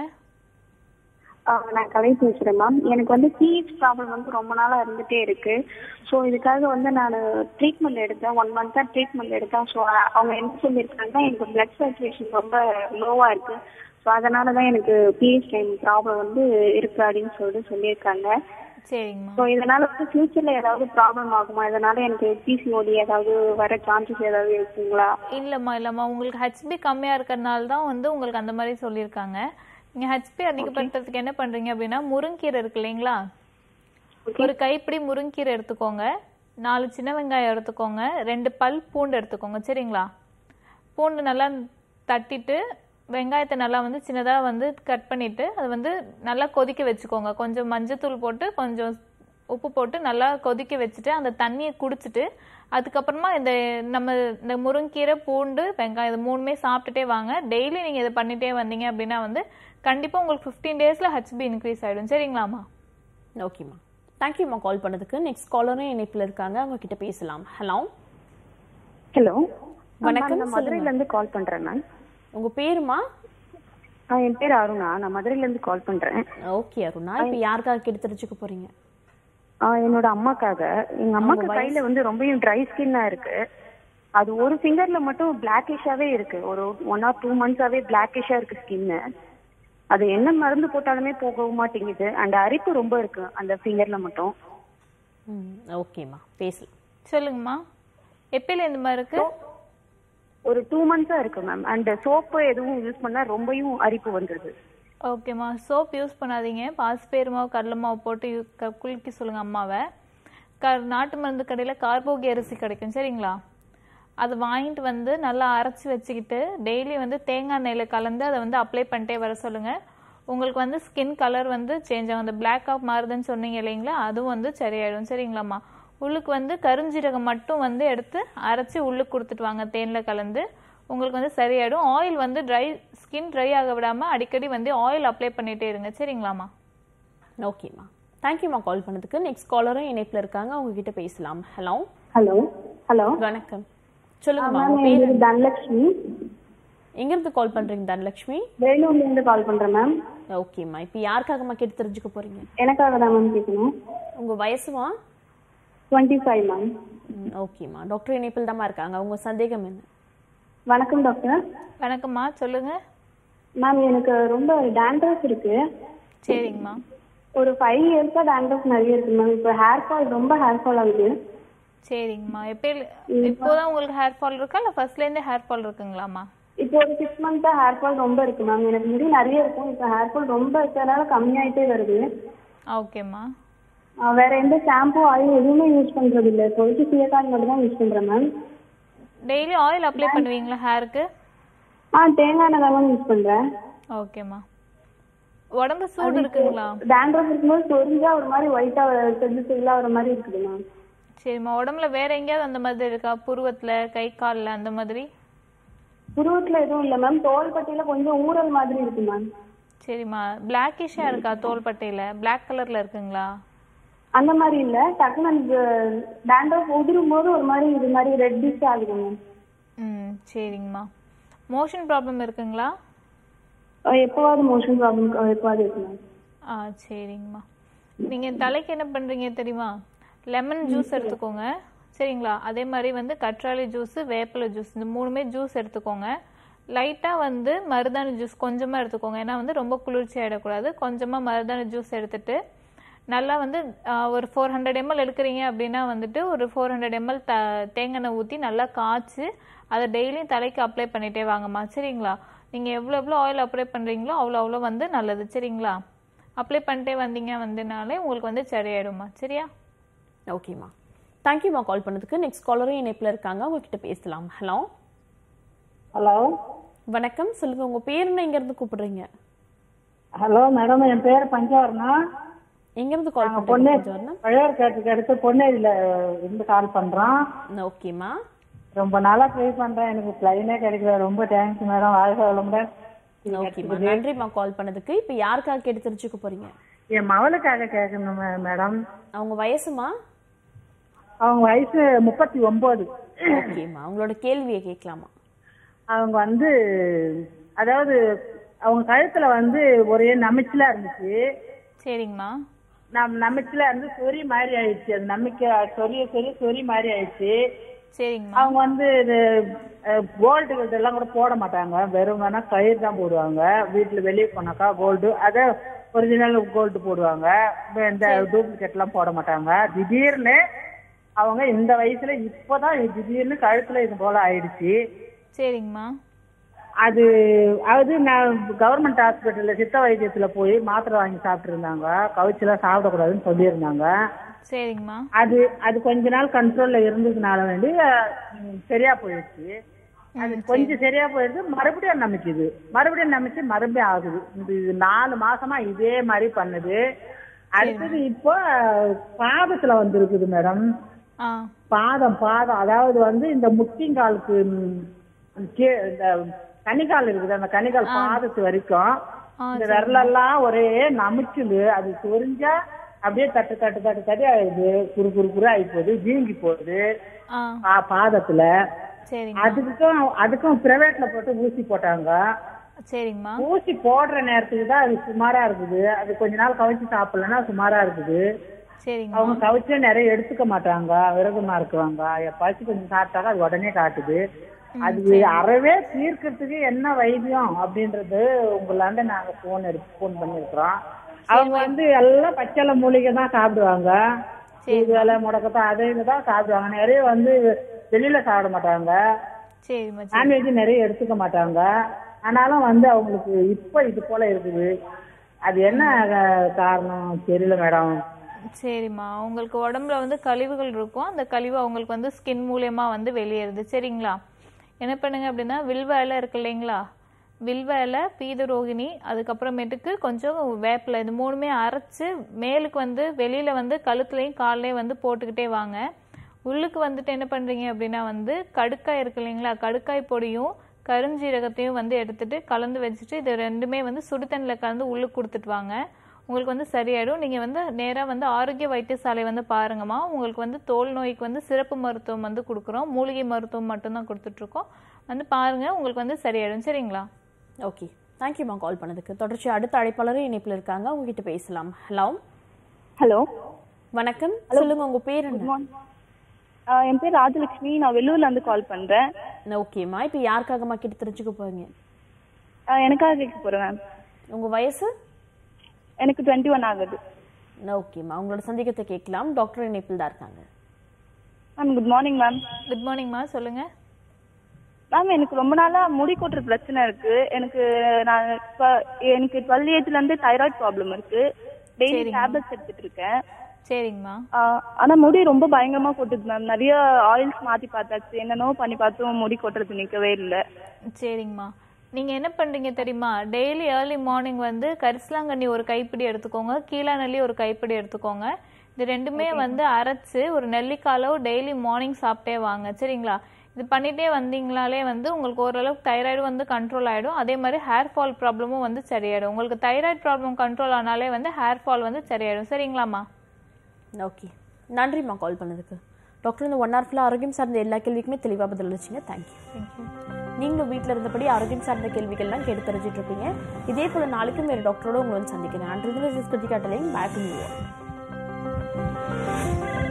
[SPEAKER 15] நான் கலை பேசுறேன் மேம் எனக்கு வந்து பீச் ப்ராப்ளம் வந்து ரொம்ப நாளா இருந்துட்டே இருக்கு ஸோ இதுக்காக வந்து நான் ட்ரீட்மெண்ட் எடுத்தேன் ஒன் மந்த்தா ட்ரீட்மெண்ட் எடுத்தேன் ஸோ அவங்க என்ன சொல்லியிருக்காங்க எனக்கு பிளட் சர்க்குலேஷன் ரொம்ப லோவா இருக்கு ஸோ அதனால தான் எனக்கு பீரியட் டைம் ப்ராப்ளம் வந்து இருக்கு அப்படின்னு சொல்லிட்டு சொல்லியிருக்காங்க
[SPEAKER 2] சரிங்கம்மா
[SPEAKER 15] ஸோ இதனால வந்து ஃபியூச்சர்ல ஏதாவது ப்ராப்ளம் ஆகுமா இதனால எனக்கு பிசிஓடி ஏதாவது வர சான்சஸ் ஏதாவது இருக்குங்களா
[SPEAKER 2] இல்லம்மா இல்லம்மா உங்களுக்கு ஹெச்பி கம்மியா இருக்கறனால தான் வந்து உங்களுக்கு அந்த மாதிரி சொல்லியிருக்காங்க நீங்க ஹெச்பி அதிகப்படுத்துறதுக்கு என்ன பண்றீங்க அப்படின்னா முருங்கீரை இருக்கு இல்லைங்களா ஒரு கைப்பிடி முருங்கீரை எடுத்துக்கோங்க நாலு சின்ன வெங்காயம் எடுத்துக்கோங்க ரெண்டு பல் பூண்டு எடுத்துக்கோங்க சரிங்களா பூண்டு நல்லா தட்டிட்டு வெங்காயத்தை நல்லா வந்து சின்னதாக வந்து கட் பண்ணிட்டு அது வந்து நல்லா கொதிக்க வச்சுக்கோங்க கொஞ்சம் மஞ்சத்தூள் போட்டு கொஞ்சம் உப்பு போட்டு நல்லா கொதிக்க வச்சுட்டு அந்த தண்ணியை குடிச்சிட்டு அதுக்கப்புறமா இந்த நம்ம இந்த முருங்கீரை பூண்டு வெங்காயம் இது மூணுமே சாப்பிட்டுட்டே வாங்க டெய்லி நீங்கள் இதை பண்ணிட்டே வந்தீங்க அப்படின்னா வந்து கண்டிப்பாக உங்களுக்கு ஃபிஃப்டீன் டேஸில் ஹெச்பி இன்க்ரீஸ் ஆகிடும் சரிங்களாம்மா
[SPEAKER 1] ஓகேம்மா தேங்க்யூம்மா கால் பண்ணதுக்கு நெக்ஸ்ட் காலரும் இணைப்பில் இருக்காங்க அவங்க கிட்ட பேசலாம் ஹலோ
[SPEAKER 16] ஹலோ
[SPEAKER 1] வணக்கம்,
[SPEAKER 16] நான் மதுரையில இருந்து கால் பண்றேன் மேம்
[SPEAKER 1] உங்க பேருமா
[SPEAKER 16] என் பேர் அருணா நான் மதுரையில இருந்து கால் பண்றேன்
[SPEAKER 1] ஓகே அருணா இப்போ யாருக்காக கேட்டு தெரிஞ்சுக்க போறீங்க
[SPEAKER 16] ஆ, என்னோட அம்மாக்காக எங்க அம்மாக்கு
[SPEAKER 1] அவங்க
[SPEAKER 16] கையில வந்து ரொம்பவும் ட்ரை ஸ்கின்னா இருக்கு அது ஒரு ஃபிங்கர்ல மட்டும் பிளாக்கிஷாவே இருக்கு ஒரு ஒன் ஆர் டூ மந்த்ஸாவே பிளாக்கிஷா இருக்கு ஸ்கின்னு அது என்ன மருந்து போட்டாலுமே போகவும் மாட்டேங்குது அண்ட் அரிப்பு ரொம்ப இருக்கு அந்த ஃபிங்கர்ல மட்டும்
[SPEAKER 1] ம் ஓகேம்மா பேசலாம்
[SPEAKER 2] சொல்லுங்கம்மா எப்பயில இந்த மாதிரி இருக்கு
[SPEAKER 16] ஒரு டூ மந்த்ஸா இருக்கு மேம் அண்ட் சோப்பு எதுவும் யூஸ் பண்ணா ரொம்பவும் அரிப்பு வந்துருது
[SPEAKER 2] ஓகேம்மா சோப் யூஸ் பண்ணாதீங்க பாசிப்பயிறு மாவு கடலை மாவு போட்டு யூ- க- குளிக்க சொல்லுங்க அம்மாவை க நாட்டு மருந்து கடையில் கார்போகி அரிசி கிடைக்கும் சரிங்களா அது வாங்கிட்டு வந்து நல்லா அரைச்சி வச்சுக்கிட்டு டெய்லி வந்து தேங்காய் எண்ணெயில் கலந்து அதை வந்து அப்ளை பண்ணிட்டே வர சொல்லுங்க உங்களுக்கு வந்து ஸ்கின் கலர் வந்து சேஞ்ச் ஆகும் அந்த பிளாக் ஆஃப் மாறுதுன்னு சொன்னீங்க இல்லைங்களா அதுவும் வந்து சரியாயிடும் சரிங்களாம்மா உள்ளுக்கு வந்து கருஞ்சீரகம் மட்டும் வந்து எடுத்து அரைச்சி உள்ளுக்கு கொடுத்துட்டு வாங்க தேனில் கலந்து உங்களுக்கு வந்து சரியாயிடும் ஆயில் வந்து ட்ரை ஸ்கின் ட்ரை ஆக விடாம அடிக்கடி வந்து ஆயில் அப்ளை பண்ணிட்டே இருங்க சரிங்களாம்மா
[SPEAKER 1] ஓகேம்மா தேங்க்யூம்மா கால் பண்ணதுக்கு நெக்ஸ்ட் காலரும் இணைப்புல இருக்காங்க அவங்க கிட்ட பேசலாம் ஹலோ
[SPEAKER 15] ஹலோ ஹலோ
[SPEAKER 1] வணக்கம் சொல்லுங்கம்மா
[SPEAKER 15] மேம்
[SPEAKER 1] உங்க பேர்
[SPEAKER 15] எங்களுக்கு தனலட்சுமி
[SPEAKER 1] எங்க இருந்து கால் பண்றீங்க தனலட்சுமி
[SPEAKER 15] வேலூர்ல இருந்து கால் பண்றேன் மேம்
[SPEAKER 1] ஓகேம்மா இப்போ யாருக்காகம்மா கேட்டு தெரிஞ்சுக்க போறீங்க
[SPEAKER 15] எனக்காக தான் மேம் கேட்கணும்
[SPEAKER 1] உங்க வயசுமா
[SPEAKER 15] டுவெண்ட்டி ஃபைவ் மேம்
[SPEAKER 1] ம், ஓகேம்மா டாக்டர் இணைப்பில் தாம்மா இருக்காங்க உங்க சந்தேகம் என்ன
[SPEAKER 15] வணக்கம் டாக்டர்
[SPEAKER 2] வணக்கம்மா சொல்லுங்க
[SPEAKER 15] மேம் எனக்கு ரொம்ப டேண்ட்ரஸ் இருக்கு
[SPEAKER 2] சரிங்கம்மா
[SPEAKER 15] ஒரு ஃபைவ் இயர்ஸா டேண்ட்ரஸ் நிறைய இருக்கு மேம் இப்போ ஹேர் ஃபால் ரொம்ப ஹேர் ஃபால் ஆகுது
[SPEAKER 2] சரிங்கம்மா எப்போ இப்போதான் உங்களுக்கு ஹேர் ஃபால் இருக்கா இல்லை ஃபர்ஸ்ட்லேருந்தே ஹேர் ஃபால் இருக்குங்களாம்மா
[SPEAKER 15] இப்போ ஒரு சிக்ஸ் மந்த்தா ஹேர் ஃபால் ரொம்ப இருக்கு மேம் எனக்கு முடி நிறைய இருக்கும் இப்போ ஹேர் ஃபால் ரொம்ப இருக்கிறதுனால கம்மியாயிட்டே வருது
[SPEAKER 2] ஓகேம்மா
[SPEAKER 15] ஆஹ் வேற எந்த ஷாம்பு ஆயில் எதுவுமே யூஸ் பண்றது இல்ல இப்போதைக்கு சீயக்காய் மட்டும் தான் யூஸ் பண்றேன் மேம்
[SPEAKER 2] டெய்லி ஆயில் அப்ளை பண்ணுவீங்களா ஹேருக்கு
[SPEAKER 15] ஆ தேங்காய் எண்ணெய் தான் யூஸ் பண்றேன்
[SPEAKER 2] ஓகேம்மா உடம்பு சூடு இருக்குங்களா
[SPEAKER 15] டேண்ட்ரஃப் இருக்கும்போது சொரிஞ்சா ஒரு மாதிரி ஒயிட்டா செல்லு செல்லா ஒரு மாதிரி இருக்குது மேம்
[SPEAKER 2] சரிம்மா உடம்புல வேற எங்கேயாவது அந்த மாதிரி இருக்கா புருவத்துல கை கால்ல அந்த மாதிரி
[SPEAKER 15] புருவத்துல எதுவும் இல்ல மேம் தோள்பட்டையில கொஞ்சம் ஊறல் மாதிரி இருக்கு மேம்
[SPEAKER 2] சரிம்மா பிளாக்கிஷா இருக்கா தோள்பட்டையில பிளாக் கலர்ல இருக்குங்களா
[SPEAKER 15] அந்த மாதிரி இல்ல டக்குனு அந்த டேண்ட்ரஃப் உதிரும் போது ஒரு மாதிரி இது மாதிரி ரெட்டிஷ் ஆகுது மேம்
[SPEAKER 2] ம் சரிங்கம்மா மோஷன் ப்ராப்ளம் இருக்குங்களா
[SPEAKER 15] எப்பவாவது மோஷன் ப்ராப்ளம் எப்பவாவது இருக்கு மேம்
[SPEAKER 2] ஆ சரிங்கம்மா நீங்க தலைக்கு என்ன பண்றீங்க தெரியுமா லெமன் ஜூஸ் எடுத்துக்கோங்க சரிங்களா அதே மாதிரி வந்து கற்றாழை ஜூஸ் வேப்பிலை ஜூஸ் இந்த மூணுமே ஜூஸ் எடுத்துக்கோங்க லைட்டா வந்து மருதாணி ஜூஸ் கொஞ்சமா எடுத்துக்கோங்க ஏன்னா வந்து ரொம்ப குளிர்ச்சி ஆயிடக்கூடாது கொஞ்சமா மருதாணி ஜூஸ் எடுத்துட்டு நல்லா வந்து ஆ, ஒரு ஃபோர் ஹண்ட்ரட் எம்எல் எடுக்கிறீங்க அப்படின்னா வந்துட்டு ஒரு ஃபோர் ஹண்ட்ரட் எம்எல் த தேங்காய் எண்ணெய் ஊற்றி நல்லா காய்ச்சி அதை டெய்லியும் தலைக்கு அப்ளை பண்ணிட்டே வாங்கம்மா சரிங்களா நீங்கள் எவ்வளோ எவ்வளோ ஆயில் அப்ளை பண்ணுறீங்களோ அவ்வளோ அவ்வளோ வந்து நல்லது சரிங்களா அப்ளை பண்ணிட்டே வந்தீங்க வந்தனாலே உங்களுக்கு வந்து சரியாயிடும்மா சரியா
[SPEAKER 1] ஓகேம்மா தேங்க்யூம்மா கால் பண்ணதுக்கு நெக்ஸ்ட் காலரும் இணைப்பில் இருக்காங்க அவங்க கிட்ட பேசலாம் ஹலோ
[SPEAKER 17] ஹலோ
[SPEAKER 1] வணக்கம் சொல்லுங்க உங்க பேர் என்ன எங்க இருந்து கூப்பிடுறீங்க
[SPEAKER 17] ஹலோ மேடம் என் பேர் பஞ்சவர்ணா
[SPEAKER 1] எங்க இருந்து கால்
[SPEAKER 17] நாங்க
[SPEAKER 1] பண்றீங்க
[SPEAKER 17] பொன்னே
[SPEAKER 1] பஞ்சவர்ணம்?
[SPEAKER 17] பழையார் கேட்டுக்கு அடுத்து பொன்னேரியில இருந்து கால் பண்றோம்
[SPEAKER 1] ஓகேம்மா
[SPEAKER 17] ரொம்ப நாளா ட்ரை பண்றேன் எனக்கு பிளைனே கிடைக்கல ரொம்ப தேங்க்ஸ் மேடம் வாழ்க வளமுடன்
[SPEAKER 1] ஓகேம்மா நன்றிம்மா கால் பண்ணதுக்கு இப்போ யாருக்காக கேட்டு தெரிஞ்சுக்க போறீங்க
[SPEAKER 17] என் மவளுக்காக கேட்கணும் மே- மேடம்
[SPEAKER 1] அவங்க வயசுமா
[SPEAKER 17] அவங்க வயசு முப்பத்தி ஒன்பது
[SPEAKER 1] ஓகேம்மா உங்களோட கேள்வியை கேட்கலாமா
[SPEAKER 17] அவங்க வந்து அதாவது அவங்க கழுத்துல வந்து ஒரே நமைச்சலா இருந்துச்சு
[SPEAKER 2] சரிங்கம்மா
[SPEAKER 17] நம் நமைச்சலா இருந்து சொறி மாதிரி ஆயிடுச்சு அது நம்பிக்கை சொரிய சொறி சொறி மாதிரி ஆயிடுச்சு
[SPEAKER 2] சரிங்கம்மா
[SPEAKER 17] அவங்க வந்து இது கோல்டு இதெல்லாம் கூட போட மாட்டாங்க வெறும் வேணா கயிறு தான் போடுவாங்க வீட்டுல வெளியே போனாக்கா கோல்டு அத ஒரிஜினல் கோல்டு போடுவாங்க இப்ப இந்த டூப்ளிகேட் எல்லாம் போட மாட்டாங்க திடீர்னு அவங்க இந்த வயசுல இப்பதான் திடீர்னு கழுத்துல இது போல ஆயிடுச்சு
[SPEAKER 2] சரிங்கம்மா
[SPEAKER 17] அது அது நான் கவர்மெண்ட் ஹாஸ்பிட்டல்ல சித்த வைத்தியத்துல போய் மாத்திரை வாங்கி சாப்பிட்டு இருந்தாங்க கவுச்செல்லாம் சாப்பிடக்கூடாதுன்னு சொல்லியிருந்தாங்க
[SPEAKER 2] சரிங்கம்மா
[SPEAKER 17] அது அது கொஞ்ச நாள் கண்ட்ரோல்ல இருந்ததுனால வேண்டி ம், சரியா போயிடுச்சு அது கொஞ்சம் சரியா போயிடுது மறுபடியும் நம்பிக்குது மறுபடியும் நம்பிச்சு மறுபடியும் ஆகுது இந்த இது நாலு மாசமா இதே மாதிரி பண்ணுது அடுத்தது இப்போ பாதத்துல வந்திருக்குது மேடம்
[SPEAKER 2] ஆ
[SPEAKER 17] பாதம் பாதம் அதாவது வந்து இந்த முட்டிங்காலுக்கு ம், கீ- இந்த கனிக்கால் இருக்குது அந்த கனிக்கால் பாதத்து வரைக்கும் இந்த விரலெல்லாம் ஒரே நமிச்சுது அது சொரிஞ்சா அப்படியே தட்டு தட்டு தட்டு தட்டி ஆயிடுது குறு குறு குறு ஆகி போகுது வீங்கி போகுது
[SPEAKER 2] ஆ
[SPEAKER 17] பா- பாதத்துல
[SPEAKER 2] சரிங்க
[SPEAKER 17] அதுக்கும் அதுக்கும் பிரைவேட்ல போட்டு ஊசி போட்டாங்க
[SPEAKER 2] சரிங்கம்மா
[SPEAKER 17] ஊசி போடுற நேரத்துக்கு தான் அது சுமாரா இருக்குது அது கொஞ்ச நாள் கவிச்சு சாப்பிடலன்னா சுமாரா இருக்குது
[SPEAKER 2] சரிங்கம்மா
[SPEAKER 17] அவங்க கவிச்சே நிறைய எடுத்துக்க மாட்டாங்க விரதமா இருக்குவாங்க எப்பாச்சும் கொஞ்சம் சாப்பிட்டாக்க அது உடனே காட்டுது அது அறவே தீர்க்கறதுக்கு என்ன வைத்தியம் அப்படின்றது உங்களாண்ட நாங்க போன் எடுத்து போன் பண்ணிருக்கிறோம் அவங்க வந்து எல்லாம் பச்சளை மூலிகை தான் சாப்பிடுவாங்க வேலை முடக்கத்தான் அதை தான் சாப்பிடுவாங்க நிறைய வந்து வெளியில சாப்பிட மாட்டாங்க
[SPEAKER 2] சரிம்மா சரி
[SPEAKER 17] நான்வெஜ் நிறைய எடுத்துக்க மாட்டாங்க ஆனாலும் வந்து அவங்களுக்கு இப்போ இது போல இருக்குது அது என்ன அஹ், காரணம் தெரியல மேடம்
[SPEAKER 2] சரிம்மா உங்களுக்கு உடம்புல வந்து கழிவுகள் இருக்கும் அந்த கழிவு அவங்களுக்கு வந்து ஸ்கின் மூலியமா வந்து வெளியேறுது சரிங்களா என்ன பண்ணுங்க அப்படின்னா வில்வ இலை இருக்கு இல்லைங்களா வில்வ இலை பீதரோகிணி அதுக்கப்புறமேட்டுக்கு கொஞ்சம் வேப்பிலை இது மூணுமே அரைச்சு மேலுக்கு வந்து வெளியில வந்து கழுத்துலையும் கால்லையும் வந்து போட்டுக்கிட்டே வாங்க உள்ளுக்கு வந்துட்டு என்ன பண்றீங்க அப்படின்னா வந்து கடுக்காய் இருக்கு இல்லைங்களா கடுக்காய் பொடியும் கருஞ்சீரகத்தையும் வந்து எடுத்துட்டு கலந்து வச்சுட்டு இது ரெண்டுமே வந்து சுடுதண்ணில் கலந்து உள்ளுக்கு கொடுத்துட்டு வாங்க உங்களுக்கு வந்து சரியாயிடும் நீங்கள் வந்து நேராக வந்து ஆரோக்கிய வைத்தியசாலை வந்து பாருங்கம்மா உங்களுக்கு வந்து தோல் நோய்க்கு வந்து சிறப்பு மருத்துவம் வந்து கொடுக்குறோம் மூலிகை மருத்துவம் மட்டும்தான் கொடுத்துட்ருக்கோம் வந்து பாருங்க உங்களுக்கு வந்து சரியாயிடும் சரிங்களா
[SPEAKER 1] ஓகே தேங்க்யூம்மா கால் பண்ணதுக்கு தொடர்ச்சி அடுத்த அழைப்பாளரும் இணைப்பில் இருக்காங்க உங்ககிட்ட பேசலாம் ஹலோ
[SPEAKER 18] ஹலோ
[SPEAKER 1] வணக்கம் சொல்லுங்க உங்க பேர் என்ன
[SPEAKER 18] என் பேர் ராஜலட்சுமி நான் வெள்ளூர்ல இருந்து கால் பண்றேன்
[SPEAKER 1] ஓகேம்மா இப்போ யாருக்காகம்மா கிட்ட தெரிஞ்சுக்க போறீங்க
[SPEAKER 18] ஆஹ் எனக்காக கேட்க போறேன் மேம்
[SPEAKER 1] உங்க வயசு
[SPEAKER 18] எனக்கு டுவெண்ட்டி ஒன் ஆகுது
[SPEAKER 1] ஓகேம்மா உங்களோட சந்தேகத்தை கேட்கலாம் டாக்டர் இணைப்பில் தான் இருக்காங்க
[SPEAKER 18] ma'am good morning ma'am
[SPEAKER 2] good மார்னிங்மா சொல்லுங்க
[SPEAKER 18] மேம் எனக்கு ரொம்ப நாளா முடி கொட்டுற பிரச்சனை இருக்கு எனக்கு நான் இப்ப எனக்கு டுவெல் ஏஜ்ல இருந்து தைராய்டு ப்ராப்ளம் இருக்கு டெய்லி
[SPEAKER 2] சரிங்கம்மா.
[SPEAKER 18] டேப்லெட்ஸ் எடுத்துட்டு இருக்கேன்
[SPEAKER 2] சரிங்கம்மா
[SPEAKER 18] ஆஹ் ஆனா முடி ரொம்ப பயங்கரமா கொட்டுது மேம் நிறைய ஆயில்ஸ் மாத்தி பார்த்தாச்சு என்னென்னவோ பண்ணி பார்த்தும் முடி கொட்டுறது நிக்கவே இல்லை
[SPEAKER 2] சரிங்கம்மா நீங்க என்ன பண்றீங்க தெரியுமா டெய்லி ஏர்லி மார்னிங் வந்து கரிசலாங்கண்ணி ஒரு கைப்பிடி எடுத்துக்கோங்க கீழாநெல்லி ஒரு கைப்பிடி எடுத்துக்கோங்க இது ரெண்டுமே வந்து அரைச்சு ஒரு நெல்லிக்காலோ டெய்லி மார்னிங் சாப்பிட்டே வாங்க சரிங்களா இது பண்ணிட்டே வந்தீங்களாலே வந்து உங்களுக்கு ஓரளவுக்கு தைராய்டு வந்து கண்ட்ரோல் ஆயிடும் அதே மாதிரி ஹேர் ஃபால் ப்ராப்ளமும் வந்து சரியாயிடும் உங்களுக்கு தைராய்டு ப்ராப்ளம் கண்ட்ரோல் ஆனாலே வந்து ஹேர் ஃபால் வந்து சரியாயிடும் சரிங்களாம்மா
[SPEAKER 1] ஓகே நன்றிம்மா கால் பண்ணதுக்கு டாக்டர் இந்த ஒன் ஹவர் ஃபுல்லாக ஆரோக்கியம் சார்ந்த எல்லா கேள்விக்குமே தெளிவாக பதில் அளிச்சிங்க தேங்க்யூ நீங்களும் வீட்டில் இருந்தபடி ஆரோக்கியம் சார்ந்த கேள்விகள்லாம் கேட்டு தெரிஞ்சுட்டு இருப்பீங்க இதே போல நாளைக்கும் வேறு டாக்டரோட உங்களை வந்து சந்திக்கிறேன் அன்று கிருத்திகா டெலிங் பேக் இன்